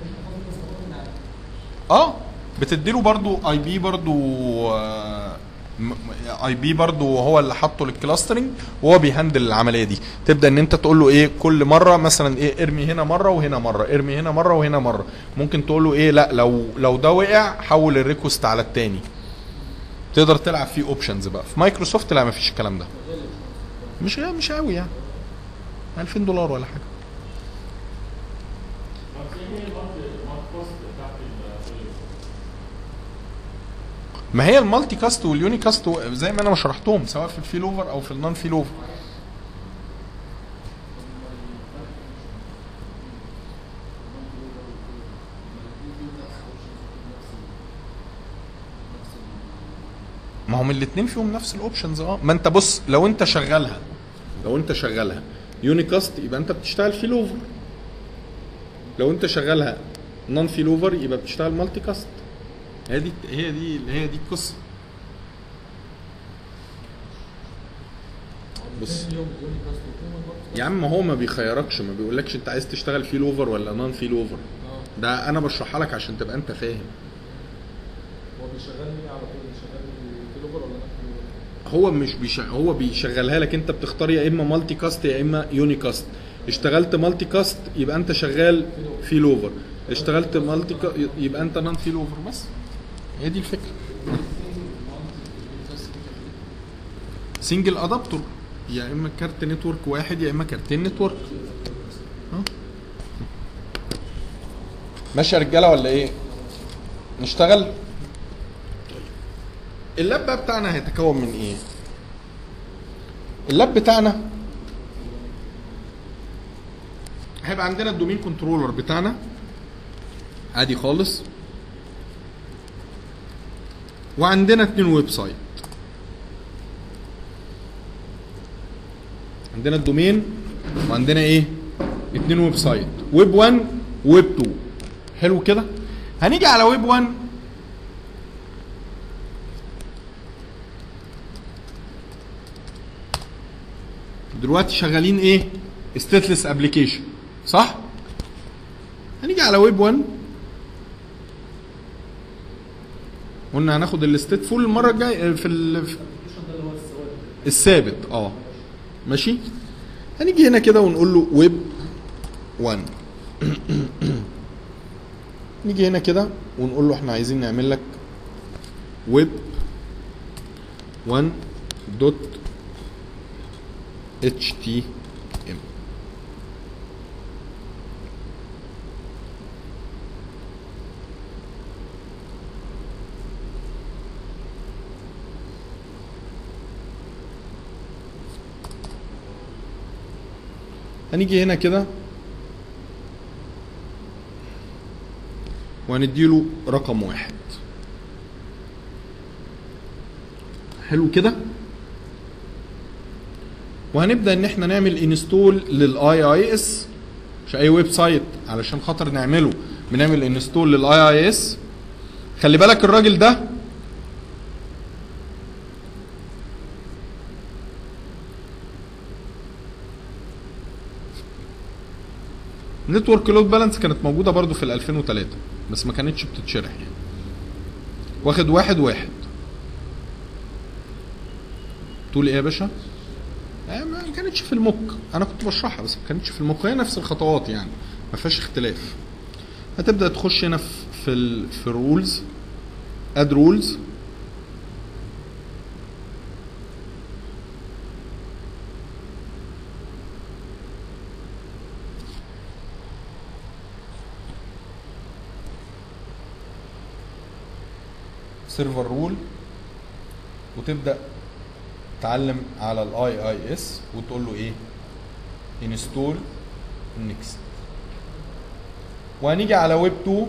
Speaker 1: اه بتديله برضو اي بي برضو آه، اي بي برضو هو اللي حاطه للكلاسترنج وهو بيهندل العمليه دي تبدا ان انت تقول له ايه كل مره مثلا ايه ارمي هنا مره وهنا مره ارمي هنا مره وهنا مره ممكن تقول له ايه لا لو لو ده وقع حول الريكوست على التاني تقدر تلعب فيه اوبشنز بقى في مايكروسوفت لا مفيش الكلام ده مش مش قوي يعني 2000 دولار ولا حاجه
Speaker 2: بس ايه هي الماركت الماركت كوست بتاعت ال-
Speaker 1: ما هي المالتي كاست واليوني كاست زي ما انا ما شرحتهم سواء في الفيل اوفر او في النون فيل اوفر ما هم الاثنين فيهم نفس الاوبشنز اه ما انت بص لو انت شغالها لو انت شغالها يوني كاست يبقى انت بتشتغل فيل اوفر لو انت شغالها نون فيل اوفر يبقى بتشتغل مالتي كاست هي دي هي دي هي دي القصه بص يا عم هو ما بيخيركش ما بيقولكش انت عايز تشتغل فيل اوفر ولا نون فيل اوفر ده انا بشرحها لك عشان تبقى انت فاهم
Speaker 3: هو بيشغلني على طول بيشغلني كيلوفر ولا لا
Speaker 1: هو مش بيش... هو بيشغلها لك انت بتختار يا اما مالتي كاست يا اما يوني كاست اشتغلت مالتي كاست يبقى انت شغال فيل اوفر اشتغلت مالتي كا... يبقى انت نون فيل اوفر بس هي دي الفكره سنجل ادابتور يا اما كارت نتورك واحد يا اما كارتين نتورك ها؟ ماشي يا رجاله ولا ايه نشتغل اللاب بقى بتاعنا هيتكون من ايه اللاب بتاعنا هيبقى عندنا الدومين كنترولر بتاعنا عادي خالص وعندنا اتنين ويب سايت عندنا الدومين وعندنا ايه اتنين ويب سايت ويب 1 ويب 2 حلو كده هنيجي على ويب 1 دلوقتي شغالين ايه ستيتلس ابلكيشن صح هنيجي على ويب 1 قلنا هناخد الستيت فول المره الجايه في ال... في-
Speaker 3: ده اللي هو الثوابت
Speaker 1: الثابت اه ماشي هنيجي هنا كده ونقول له ويب 1 نيجي هنا كده ونقول له احنا عايزين نعمل لك ويب 1 دوت اتش تي ام هنيجي هنا كده وهنديله رقم واحد حلو كده وهنبدا ان احنا نعمل انستول للاي اي اس مش اي ويب سايت علشان خاطر نعمله بنعمل انستول للاي اي اس خلي بالك الراجل ده نتورك لود بالانس كانت موجوده برضو في ال 2003 بس ما كانتش بتتشرح يعني واخد واحد واحد تقول ايه يا باشا؟ آه ما كانتش في المك انا كنت بشرحها بس ما كانتش في المك هي نفس الخطوات يعني ما فيهاش اختلاف هتبدا تخش هنا في في ال في الرولز اد رولز سيرفر رول وتبدا تعلم على الاي اي اس وتقول له ايه انستول نيكست وهنيجي على ويب 2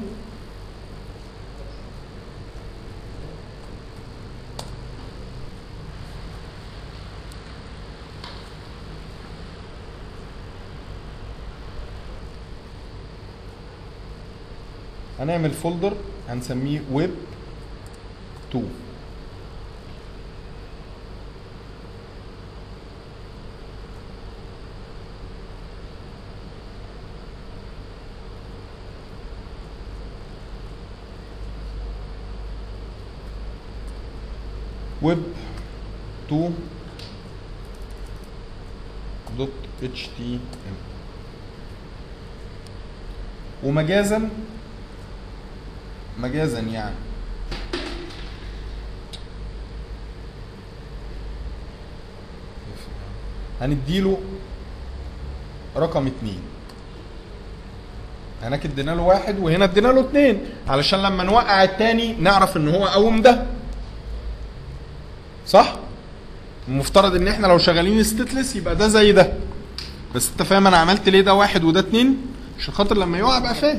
Speaker 1: هنعمل فولدر هنسميه ويب 2 ويب 2 دوت اتش تي ام ومجازا مجازا يعني هنديله رقم اتنين هناك ادينا له واحد وهنا ادينا له اتنين علشان لما نوقع التاني نعرف ان هو قوم ده صح؟ المفترض ان احنا لو شغالين ستيتلس يبقى ده زي ده بس انت فاهم انا عملت ليه ده واحد وده اتنين عشان خاطر لما يقع ابقى فاهم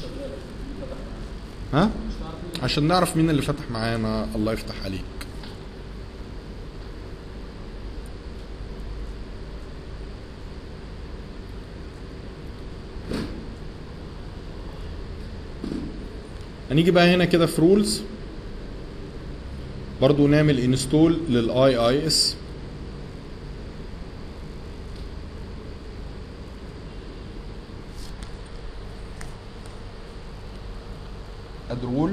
Speaker 1: ها عشان نعرف مين اللي فتح معانا الله يفتح عليك هنيجي بقى هنا كده في رولز برضو نعمل انستول للاي اي اس اد رول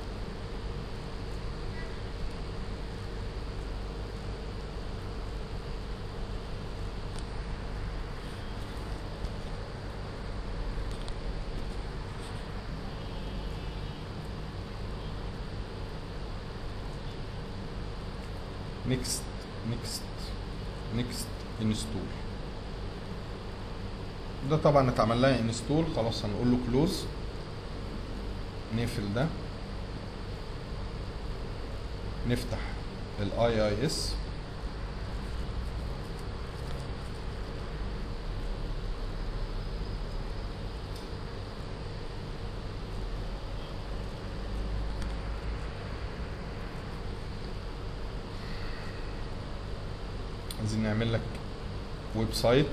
Speaker 1: نيكست نيكست نيكست انستول ده طبعا اتعمل لها انستول خلاص هنقول له كلوز نقفل ده نفتح الاي اي اس عايزين نعمل لك ويب سايت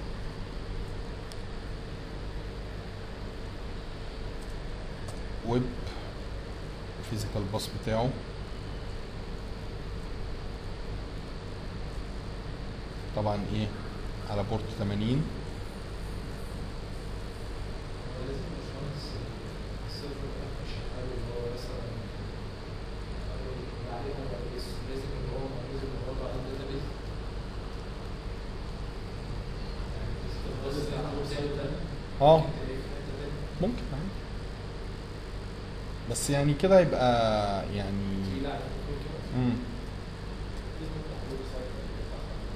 Speaker 1: ويب فيزيكال باس بتاعه طبعا ايه على بورت 80
Speaker 4: لازم باشمهندس السيرفر ده مش حاجه اللي هو مثلا عليه بس لازم ان هو لازم برضه على الداتابيز يعني بس اللي عنده زي ده
Speaker 1: اه
Speaker 4: ممكن تلاقيه في حته تانيه
Speaker 1: ممكن عادي بس يعني كده يبقى يعني
Speaker 4: تقيل على الدكتور كده
Speaker 1: امم
Speaker 4: لازم نفتح ويب سايت يفتح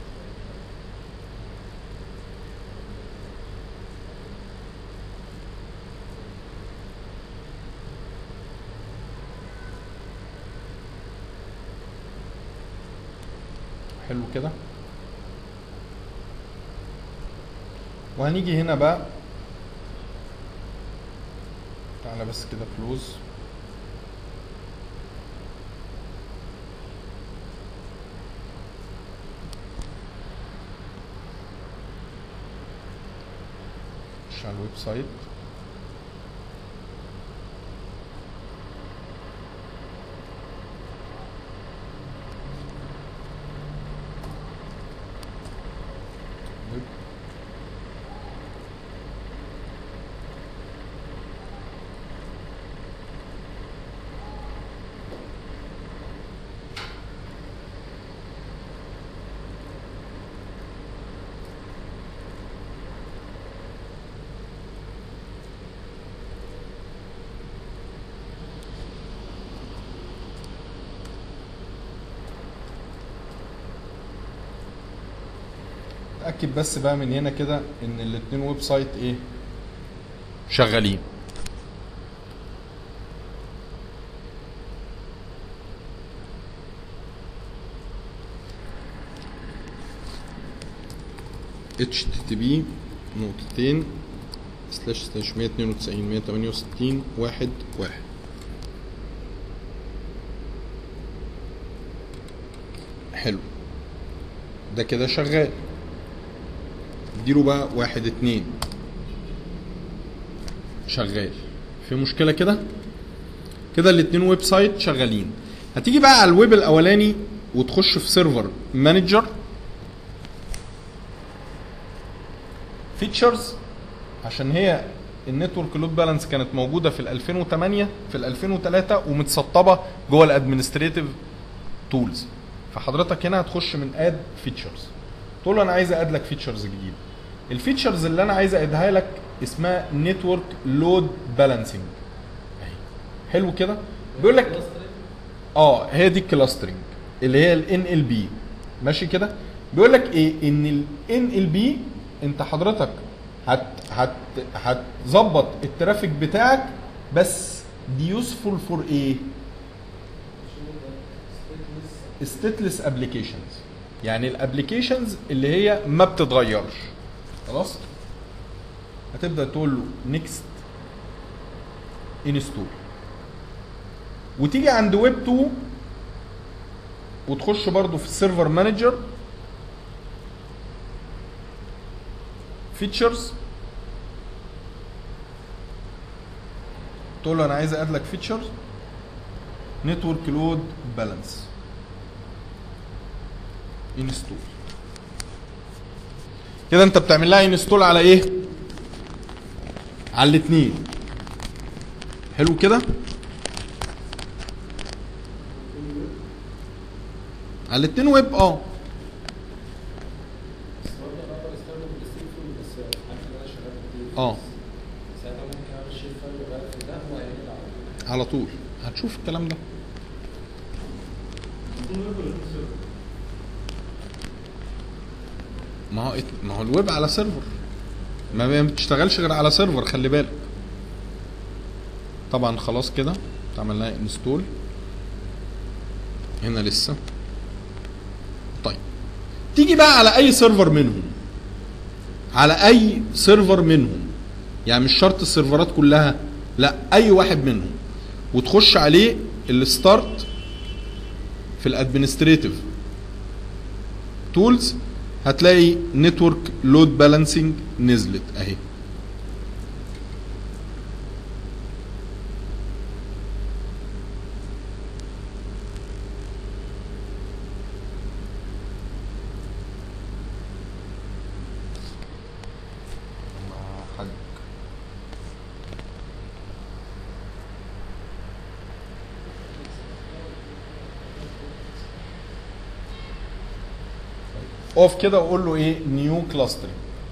Speaker 1: حلو كده وهنيجي هنا بقى تعالى بس كده كلوز نخش على الويب سايت ويب اتاكد بس بقى من هنا كده ان الاتنين ويب سايت ايه شغالين http نقطتين سلاش سلاش 192 168 واحد واحد حلو ده كده شغال اديله بقى واحد اتنين شغال في مشكلة كده كده الاتنين ويب سايت شغالين هتيجي بقى على الويب الاولاني وتخش في سيرفر مانجر فيتشرز عشان هي النتورك لود بالانس كانت موجوده في ال 2008 في ال 2003 ومتسطبه جوه الادمنستريتيف تولز فحضرتك هنا هتخش من اد فيتشرز تقول له انا عايز اد لك فيتشرز جديده الفيتشرز اللي انا عايز اديها لك اسمها نتورك لود بالانسنج حلو كده بيقول لك اه هي دي الكلاسترنج اللي هي الان ال بي ماشي كده بيقول لك ايه ان الان ال بي انت حضرتك هت هت هتظبط الترافيك بتاعك بس دي يوسفول فور ايه ستيتلس ابلكيشنز يعني الابلكيشنز اللي هي ما بتتغيرش خلاص هتبدا تقول له نيكست انستول وتيجي عند ويب 2 وتخش برضو في السيرفر مانجر فيتشرز تقول له انا عايز اد لك فيتشرز نتورك لود بالانس انستول كده انت بتعمل لها انستول على ايه على الاثنين حلو كده على الاثنين ويب اه
Speaker 3: بس برضه انا اقدر استخدم الستيك فول بس عارف ان انا شغال كتير
Speaker 1: اه
Speaker 3: ساعتها ممكن اعمل شير فايل وغير في ده وهيعمل على طول
Speaker 1: على طول هتشوف الكلام ده ما هو ما هو الويب على سيرفر ما ما بتشتغلش غير على سيرفر خلي بالك طبعا خلاص كده تعمل لها انستول هنا لسه طيب تيجي بقى على اي سيرفر منهم على اي سيرفر منهم يعني مش شرط السيرفرات كلها لا اي واحد منهم وتخش عليه الستارت في الادمنستريتيف تولز هتلاقي نتورك لود بالانسنج نزلت اهي حاج اقف كده وقول له ايه نيو كلاسترنج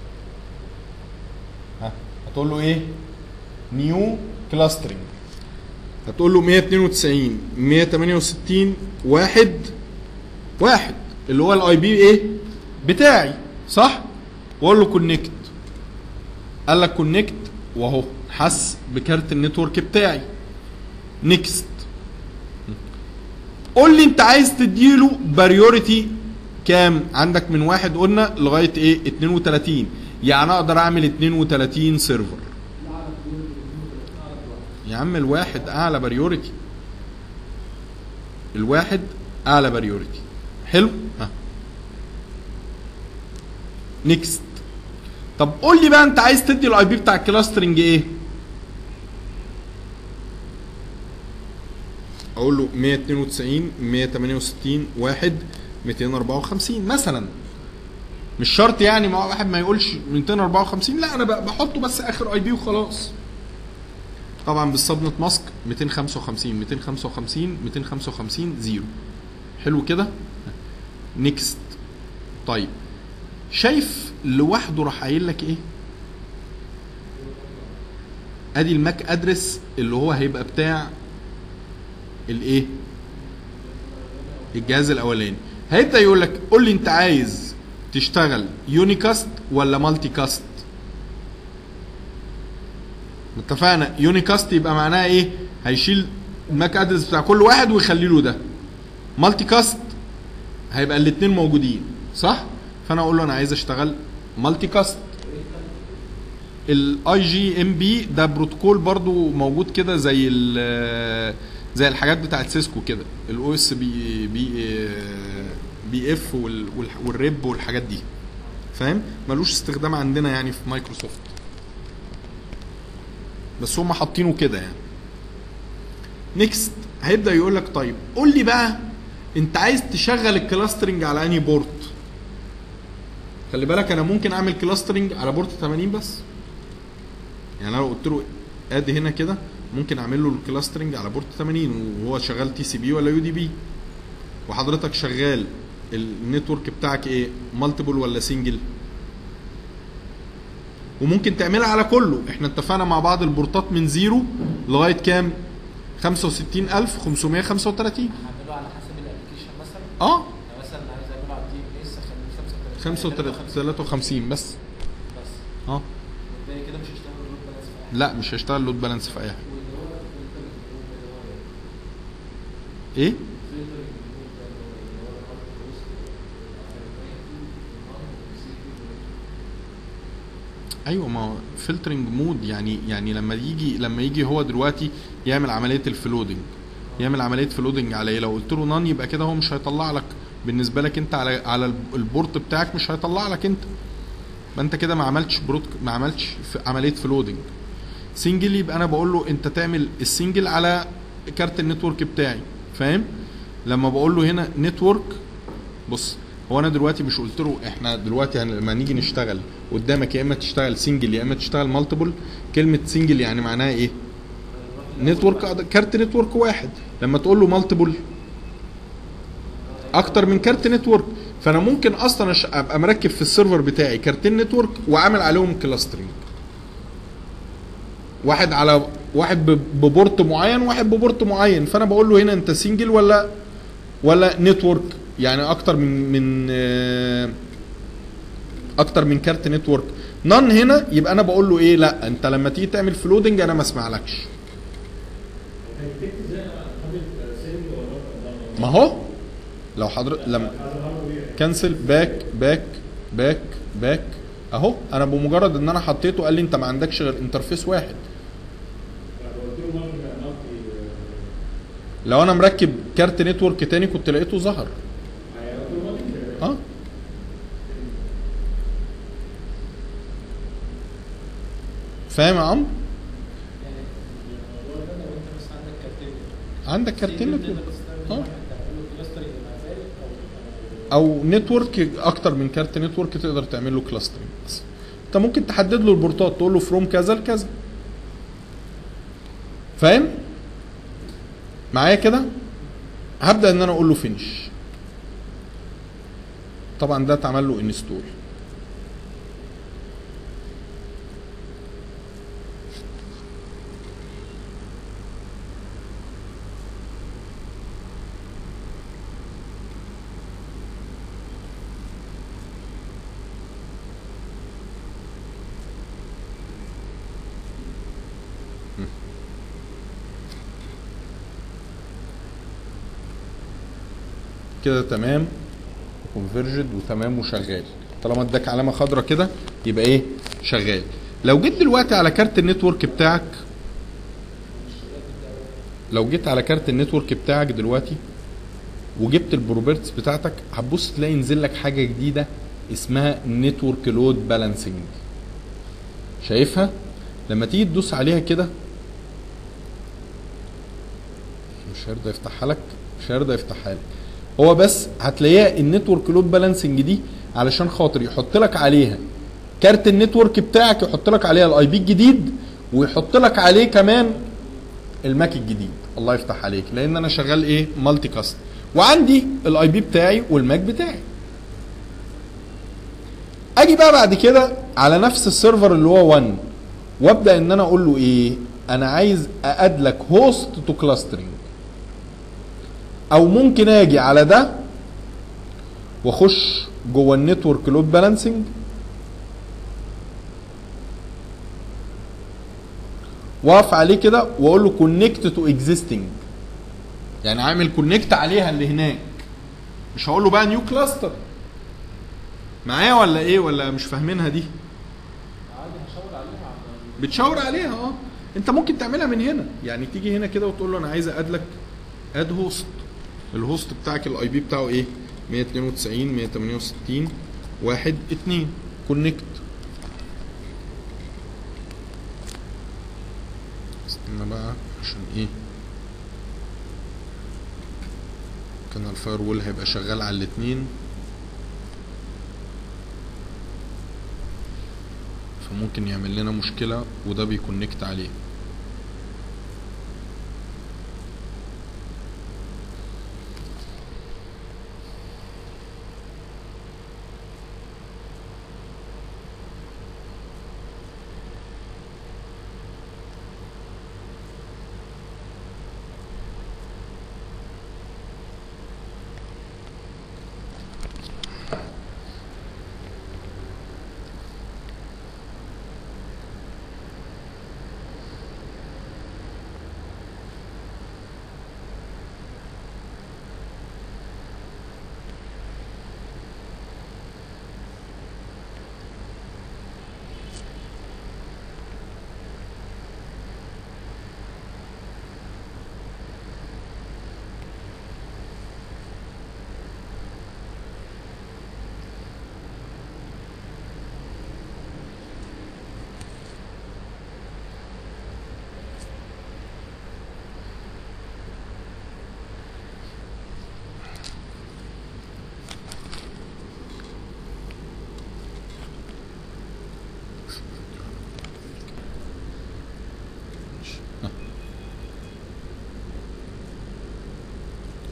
Speaker 1: ها هتقول له ايه نيو كلاسترنج هتقول له 192 168 واحد واحد اللي هو الاي بي ايه بتاعي صح واقول له كونكت قال لك كونكت واهو حس بكارت النتورك بتاعي نيكست قول لي انت عايز تديله بريوريتي كام عندك من واحد قلنا لغايه ايه 32 يعني اقدر اعمل 32 سيرفر يا عم الواحد اعلى بريوريتي الواحد اعلى بريوريتي حلو ها نيكست طب قول لي بقى انت عايز تدي الاي بي بتاع الكلاسترنج ايه اقول له 192 168 1 254 مثلا مش شرط يعني ما واحد ما يقولش 254 لا انا ب- بحطه بس اخر اي بي وخلاص طبعا بالصدمة ماسك 255 255 255 زيرو حلو كده نيكست طيب شايف لوحده راح قايل لك ايه ادي الماك ادرس اللي هو هيبقى بتاع الايه الجهاز الاولاني هيبدا يقول لك قول لي انت عايز تشتغل يونيكاست ولا مالتي كاست اتفقنا يونيكاست يبقى معناها ايه هيشيل الماك ادرس بتاع كل واحد ويخلي له ده مالتي كاست هيبقى الاثنين موجودين صح فانا اقول له انا عايز اشتغل مالتي كاست الاي جي ام بي ده بروتوكول برضو موجود كده زي ال زي الحاجات بتاعت سيسكو كده الاو اس بي بي بي اف والريب والحاجات دي فاهم ملوش استخدام عندنا يعني في مايكروسوفت بس هم حاطينه كده يعني نيكست هيبدا يقول لك طيب قول لي بقى انت عايز تشغل الكلاسترنج على انهي بورت خلي بالك انا ممكن اعمل كلاسترنج على بورت 80 بس يعني لو قلت له ادي هنا كده ممكن اعمل له الكلاسترنج على بورت 80 وهو شغال تي سي بي ولا يو دي بي وحضرتك شغال النتورك بتاعك ايه مالتيبل ولا سنجل وممكن تعملها على كله احنا اتفقنا مع بعض البورتات من زيرو لغايه كام 65535
Speaker 5: هعمله على حسب الابلكيشن مثلا
Speaker 1: اه
Speaker 5: يعني مثلا عايز اعمله على الدي ام اس اخليه 35
Speaker 1: 53 بس
Speaker 5: بس
Speaker 1: اه
Speaker 5: والباقي كده مش هيشتغل اللود بالانس في اي
Speaker 1: لا مش هيشتغل لود بالانس في اي حاجه
Speaker 3: واللي هو فلتر اللي هو
Speaker 1: ايه
Speaker 3: فلتر اللي هو حاطط وسط
Speaker 1: ايوه ما هو فلترنج مود يعني يعني لما يجي لما يجي هو دلوقتي يعمل عمليه الفلودنج يعمل عمليه فلودنج على ايه لو قلت له نان يبقى كده هو مش هيطلع لك بالنسبه لك انت على على البورت بتاعك مش هيطلع لك انت ما انت كده ما عملتش بروت ما عملتش ف- عمليه فلودنج سنجل يبقى انا بقول له انت تعمل السنجل على كارت النتورك بتاعي فاهم لما بقول له هنا نتورك بص هو انا دلوقتي مش قلت له احنا دلوقتي هن- لما نيجي نشتغل قدامك يا اما تشتغل سنجل يا اما تشتغل مالتيبل كلمه سنجل يعني معناها ايه نتورك كارت نتورك واحد لما تقول له مالتيبل اكتر من كارت نتورك فانا ممكن اصلا أش- ابقى مركب في السيرفر بتاعي كارتين نتورك وعامل عليهم كلاسترنج واحد على واحد ب- ببورت معين واحد ببورت معين فانا بقول له هنا انت سنجل ولا ولا نتورك يعني اكتر من من آه، اكتر من كارت نتورك نان هنا يبقى انا بقول له ايه لا انت لما تيجي تعمل فلودنج انا ما اسمعلكش
Speaker 2: هيتكتب ازاي حاطط سينج ولا
Speaker 1: ما هو لو حضرتك لما كنسل باك باك باك باك اهو انا بمجرد ان انا حطيته قال لي انت ما عندكش غير انترفيس واحد
Speaker 2: قلت له مالتي مالتي
Speaker 1: لو انا مركب كارت نتورك تاني كنت لقيته ظهر
Speaker 2: قلت له مالتي
Speaker 1: اه فاهم يا عمرو
Speaker 5: يعني الموضوع ده لو انت بس عندك كارتين
Speaker 1: عندك كارتين نتورك اه
Speaker 5: اه تعمل له كلاسترنج مع ذلك او
Speaker 1: او نتورك اكتر من كارت نتورك تقدر تعمل له كلاسترنج بس انت ممكن تحدد له البورتات تقول له فروم كذا لكذا فاهم معايا كده هبدا ان انا اقول له فينش طبعا ده اتعمل له انستول كده تمام كونفرجد وتمام وشغال طالما اداك علامه خضراء كده يبقى ايه شغال لو جيت دلوقتي على كارت النتورك بتاعك لو جيت على كارت النتورك بتاعك دلوقتي وجبت البروبرتس بتاعتك هتبص تلاقي ينزل لك حاجه جديده اسمها نتورك لود بالانسنج شايفها لما تيجي تدوس عليها كده مش هيرضى يفتحها لك مش هيرضى يفتحها لك هو بس هتلاقيها النتورك لود بالانسنج دي علشان خاطر يحط لك عليها كارت النتورك بتاعك يحط لك عليها الاي بي الجديد ويحط لك عليه كمان الماك الجديد الله يفتح عليك لان انا شغال ايه مالتي كاست وعندي الاي بي بتاعي والماك بتاعي اجي بقى بعد كده على نفس السيرفر اللي هو 1 وابدا ان انا اقول له ايه انا عايز ااد لك هوست تو كلاسترنج او ممكن اجي على ده واخش جوه النتورك لود بالانسنج واقف عليه كده واقول له كونكت تو اكزيستنج يعني عامل كونكت عليها اللي هناك مش هقول له بقى نيو كلاستر معايا ولا ايه ولا مش فاهمينها دي
Speaker 5: عادي هشاور عليها على
Speaker 1: بتشاور عليها اه انت ممكن تعملها من هنا يعني تيجي هنا كده وتقول له انا عايز اد لك اد هوست الهوست بتاعك الاي بي بتاعه ايه 192 168 1 2 كونكت استنى بقى عشان ايه كان الفاير وول هيبقى شغال على الاتنين فممكن يعمل لنا مشكلة وده بيكونكت عليه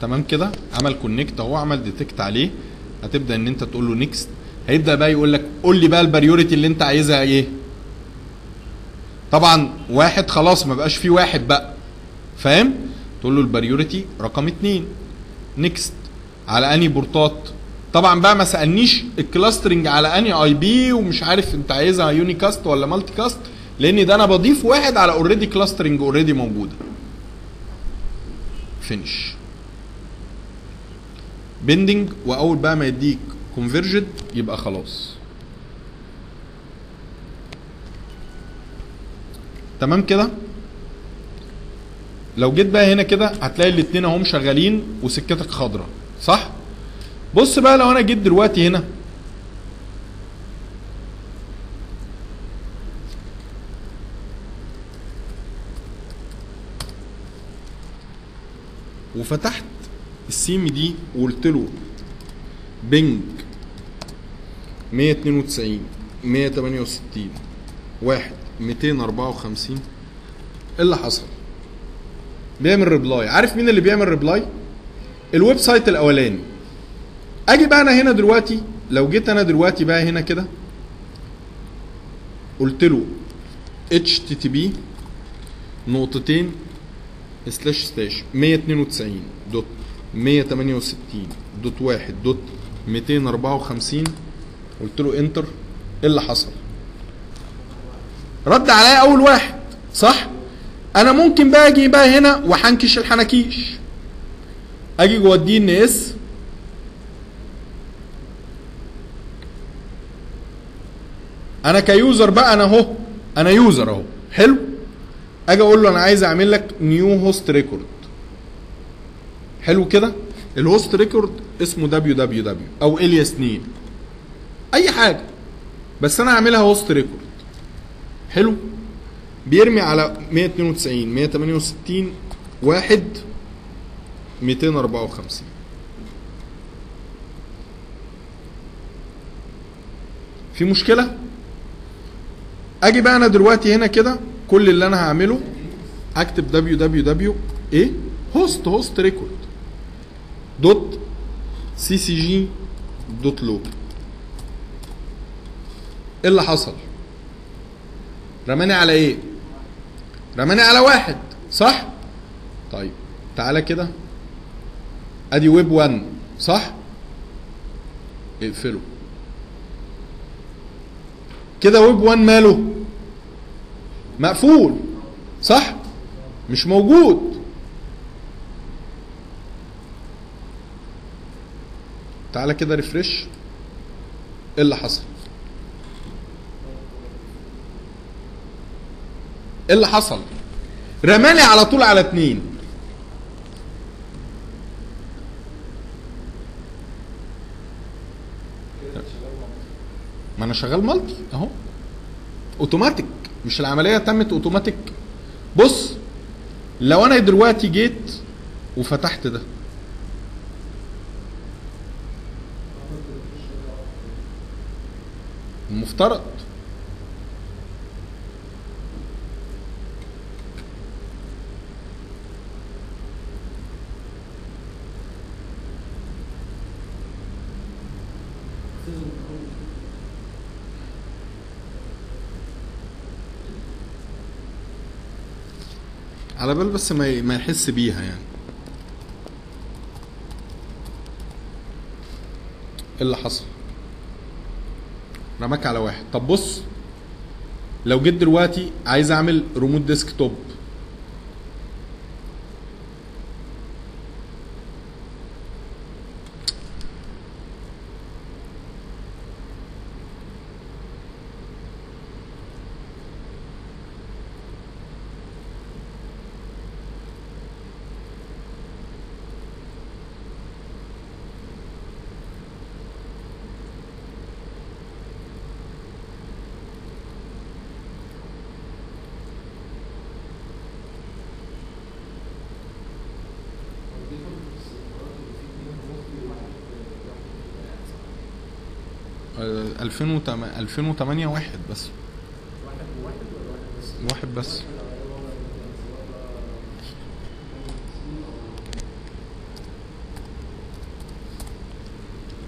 Speaker 1: تمام كده عمل كونكت اهو عمل ديتكت عليه هتبدا ان انت تقول له نيكست هيبدا بقى يقول لك قول لي بقى البريوريتي اللي انت عايزها ايه طبعا واحد خلاص ما بقاش فيه واحد بقى فاهم تقول له البريوريتي رقم اتنين نيكست على اني بورتات طبعا بقى ما سالنيش الكلاسترنج على اني اي بي ومش عارف انت عايزها يوني كاست ولا مالتي كاست لان ده انا بضيف واحد على اوريدي كلاسترنج اوريدي موجوده فينش بندنج واول بقى ما يديك كونفرجد يبقى خلاص تمام كده لو جيت بقى هنا كده هتلاقي الاتنين اهم شغالين وسكتك خضراء صح بص بقى لو انا جيت دلوقتي هنا وفتحت السيم دي وقلت له بنج 192 168 واحد 254 ايه اللي حصل؟ بيعمل ريبلاي عارف مين اللي بيعمل ريبلاي؟ الويب سايت الاولاني اجي بقى انا هنا دلوقتي لو جيت انا دلوقتي بقى هنا كده قلت له http نقطتين سلاش سلاش 192 دوت 168 دوت واحد دوت 254 قلت له انتر ايه اللي حصل؟ رد عليا اول واحد صح؟ انا ممكن بقى اجي بقى هنا وحنكش الحناكيش اجي جوه الدي ان اس انا كيوزر بقى انا اهو انا يوزر اهو حلو اجي اقول له انا عايز اعمل لك نيو هوست ريكورد حلو كده الهوست ريكورد اسمه دبليو دبليو دبليو او الياس 2 اي حاجه بس انا هعملها هوست ريكورد حلو بيرمي على 192 168 واحد 254 في مشكلة؟ اجي بقى انا دلوقتي هنا كده كل اللي انا هعمله اكتب www ايه؟ هوست هوست ريكورد دوت سي سي جي دوت لو ايه اللي حصل؟ رماني على ايه؟ رماني على واحد صح؟ طيب تعالى كده ادي ويب 1 صح؟ اقفله كده ويب 1 ماله؟ مقفول صح؟ مش موجود تعالى كده ريفرش ايه اللي حصل؟ ايه اللي حصل؟ رماني على طول على اتنين ما انا شغال مالتي اهو اوتوماتيك مش العمليه تمت اوتوماتيك بص لو انا دلوقتي جيت وفتحت ده المفترض على بال بس ما ما يحس بيها يعني ايه اللي حصل رماك على واحد طب بص لو جيت دلوقتي عايز اعمل ريموت ديسك توب آه، 2008 2008 واحد بس واحد بس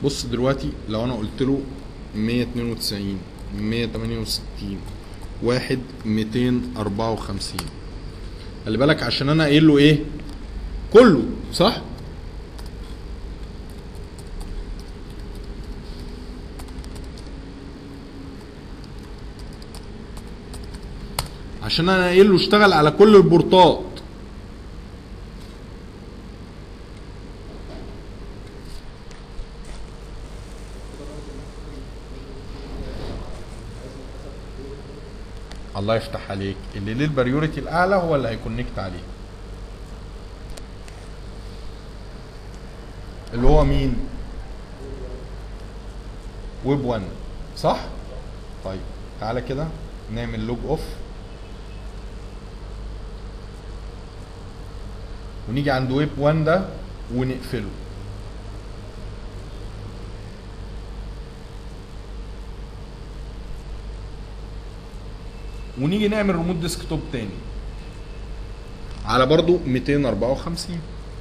Speaker 1: بص دلوقتي لو انا قلت له 192 168 واحد 254 خلي بالك عشان انا قايل له ايه كله صح عشان انا قايل له اشتغل على كل البورتات الله يفتح عليك اللي ليه البريوريتي الاعلى هو اللي هيكونكت عليه اللي هو مين ويب 1 صح طيب تعالى كده نعمل لوج اوف ونيجي عند ويب 1 ده ونقفله ونيجي نعمل ريموت ديسكتوب تاني على برضو 254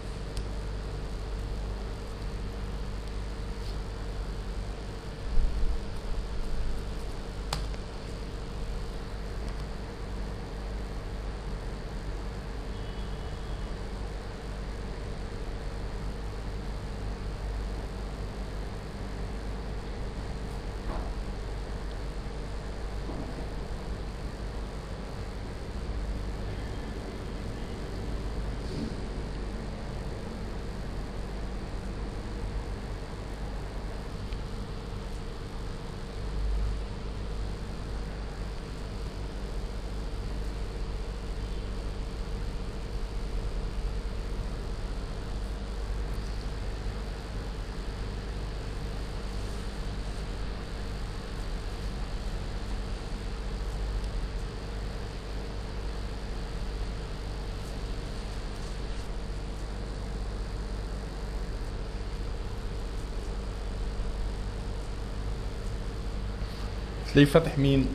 Speaker 1: تلاقيه فاتح مين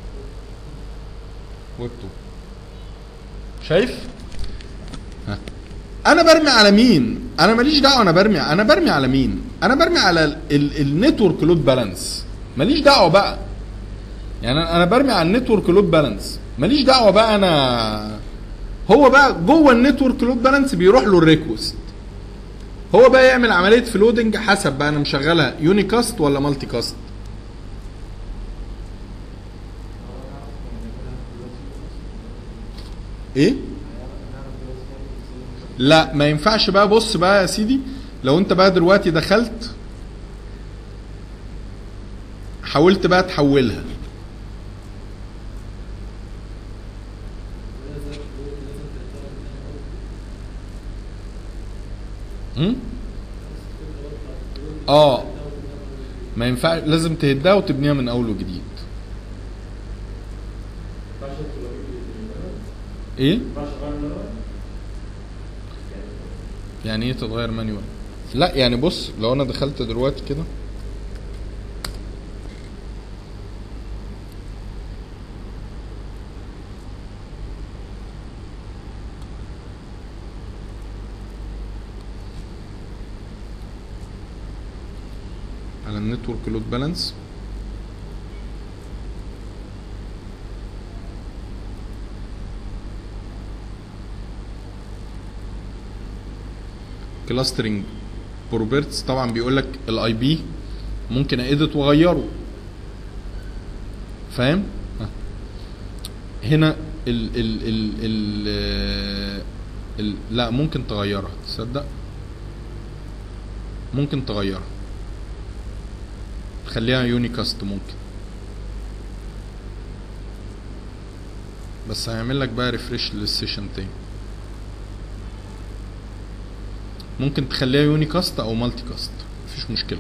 Speaker 1: ويب 2 شايف ها. انا برمي على مين انا ماليش دعوه انا برمي انا برمي على مين انا برمي على النتورك لود بالانس ماليش دعوه بقى يعني انا أنا برمي على النتورك لود بالانس ماليش دعوه بقى انا هو بقى جوه النتورك لود بالانس بيروح له الريكوست هو بقى يعمل عمليه فلودنج حسب بقى انا مشغلها يونيكاست ولا مالتي كاست ايه لا ما ينفعش بقى بص بقى يا سيدي لو انت بقى دلوقتي دخلت حاولت بقى تحولها م? اه ما ينفع لازم تهدها وتبنيها من اول وجديد ايه يعني ايه تتغير مانيوال لا يعني بص لو انا دخلت دلوقتي كده على النتورك لود بالانس كلاسترنج بروبرتس طبعا بيقول لك الاي بي ممكن ايديت واغيره فاهم ها. هنا ال ال ال ال, آه، ال لا ممكن تغيرها تصدق ممكن تغيرها تخليها يونيكاست ممكن بس هيعمل لك بقى ريفريش للسيشن تاني ممكن تخليها يونيكاست او مالتي كاست مفيش مشكله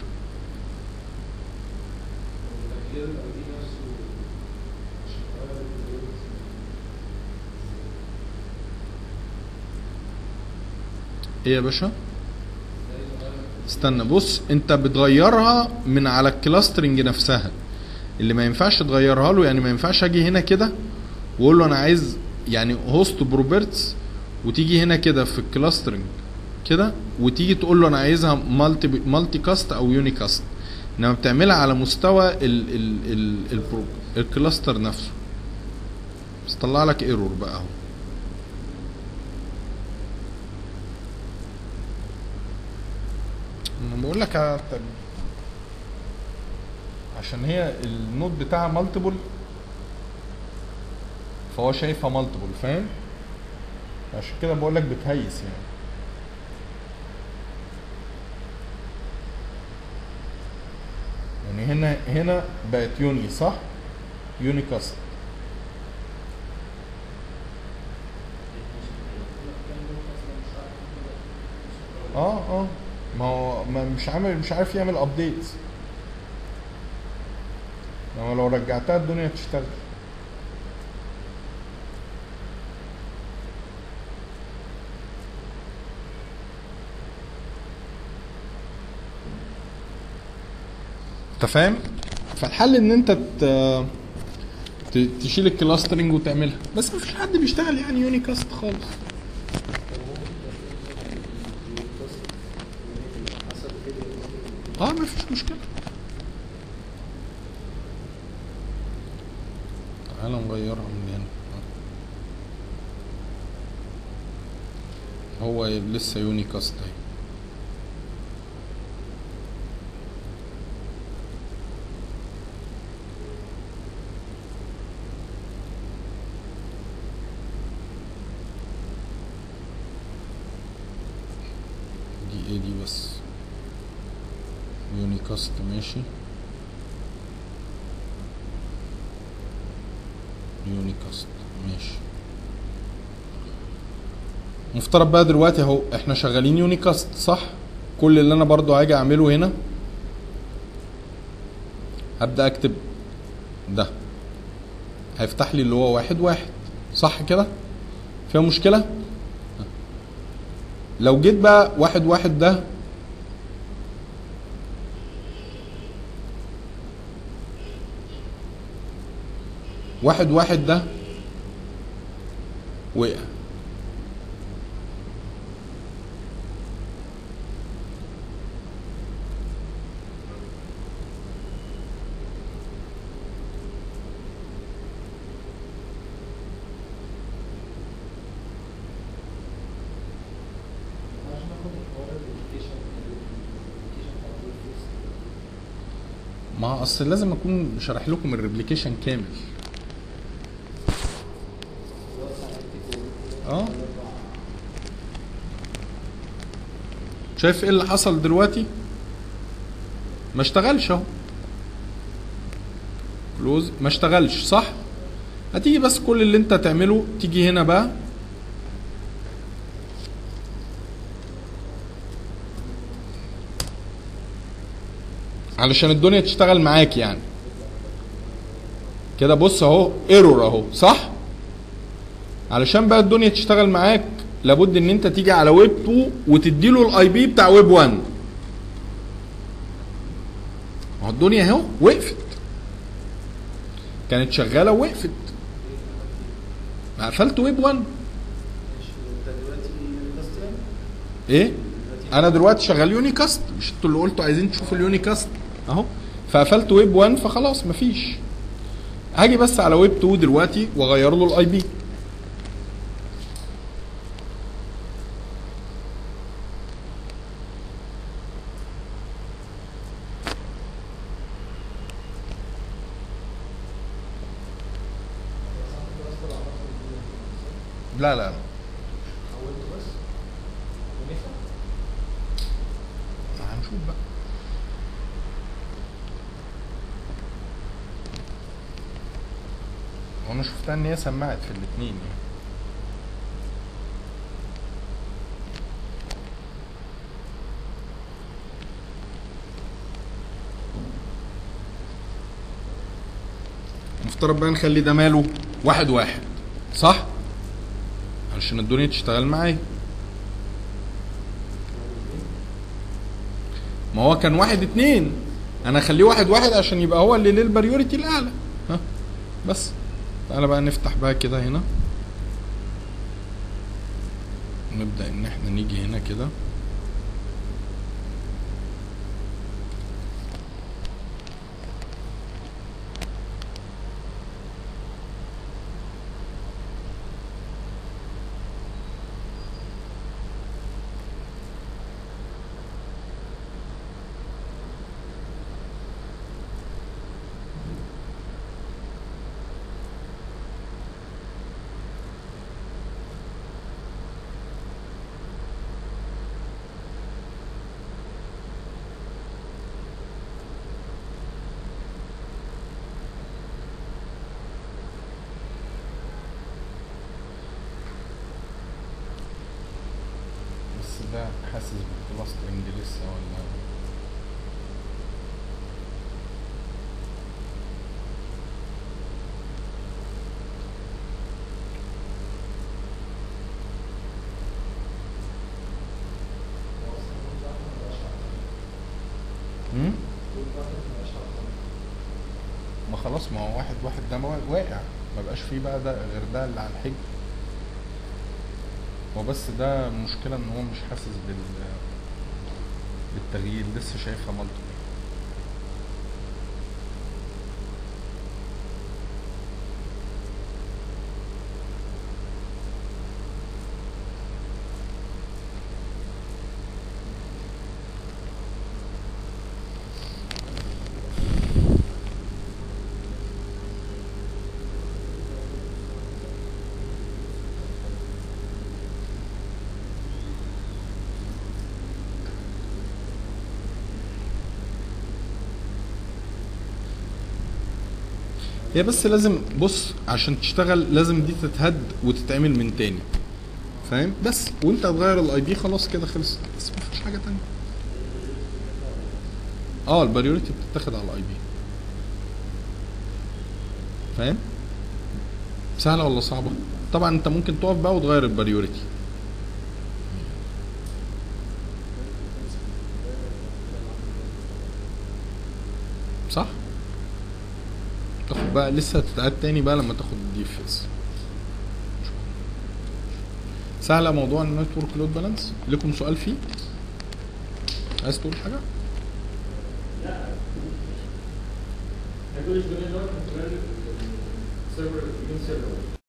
Speaker 1: ايه يا باشا استنى بص انت بتغيرها من على الكلاسترنج نفسها اللي ما ينفعش تغيرها له يعني ما ينفعش اجي هنا كده واقول له انا عايز يعني هوست بروبرتس وتيجي هنا كده في الكلاسترنج كده وتيجي تقول له انا عايزها مالتي مالتي كاست او يوني كاست انما بتعملها على مستوى ال ال ال البرو الكلاستر نفسه بس طلع لك ايرور بقى اهو انا بقول لك يا تب- عشان هي النود بتاعها مالتيبل فهو شايفها مالتيبل فاهم عشان كده بقول لك بتهيس يعني يعني هنا هنا بقت يوني صح يوني كاست اه اه ما هو ما مش عامل مش عارف يعمل ابديت لو لو رجعتها الدنيا تشتغل انت فاهم فالحل ان انت ت... ت- تشيل الكلاسترنج وتعملها بس مفيش حد بيشتغل يعني يوني كاست خالص اه مفيش مشكله تعالى نغيرها من هنا هو لسه يوني كاست اهي دي ايه دي بس يوني كاست ماشي يوني كاست ماشي مفترض بقى دلوقتي اهو احنا شغالين يوني كاست صح كل اللي انا برضو هاجي اعمله هنا هبدا اكتب ده هيفتح لي اللي هو واحد واحد صح كده فيها مشكله لو جيت بقى واحد واحد ده واحد واحد ده وقع
Speaker 4: عشان ناخد حوار الابلكيشن الابلكيشن بتاع الويب
Speaker 1: ما اصل لازم اكون شارح لكم الريبليكيشن كامل اه شايف ايه اللي حصل دلوقتي ما اشتغلش اهو كلوز ما اشتغلش صح هتيجي بس كل اللي انت تعمله تيجي هنا بقى علشان الدنيا تشتغل معاك يعني كده بص اهو ايرور اهو صح علشان بقى الدنيا تشتغل معاك لابد ان انت تيجي على ويب 2 وتديله الاي بي بتاع ويب 1 ما هو الدنيا اهو وقفت كانت شغاله ووقفت ما قفلت ويب 1
Speaker 4: ماشي انت دلوقتي كاست يعني
Speaker 1: ايه انا دلوقتي شغال يوني كاست مش انتوا اللي قلتوا عايزين تشوفوا اليوني كاست اهو فقفلت ويب 1 فخلاص مفيش هاجي بس على ويب 2 دلوقتي واغير له الاي بي لا لا
Speaker 4: حولته بس ونفع
Speaker 1: هنشوف بقى وانا شفتها ان هي سمعت في الاتنين يعني مفترض بقى نخلي ده ماله واحد واحد صح علشان الدنيا تشتغل معايا ما هو كان واحد اتنين انا اخليه واحد واحد عشان يبقى هو اللي ليه البريوريتي الاعلى ها بس تعالى بقى نفتح بقى كده هنا نبدأ ان احنا نيجي هنا كده ده حاسس بالكلاسترنج لسه ولا هم؟ ما خلاص ما هو واحد واحد ده وا- واقع ما بقاش فيه بقى ده غير ده اللي على الحجر هو بس ده المشكلة ان هو مش حاسس بال بالتغيير لسه شايفها مالتي هي بس لازم بص عشان تشتغل لازم دي تتهد وتتعمل من تاني فاهم بس وانت هتغير الاي بي خلاص كده خلص بس مفيش حاجه تانية اه البريوريتي بتتاخد على الاي بي فاهم سهله ولا صعبه طبعا انت ممكن تقف بقى وتغير البريوريتي صح تاخد بقى لسه هتتعاد تاني بقى لما تاخد الدي اف اس سهلة موضوع النتورك لود بالانس لكم سؤال فيه عايز تقول حاجة
Speaker 2: هتقول ايش بنقدر من خلال السيرفر السيرفر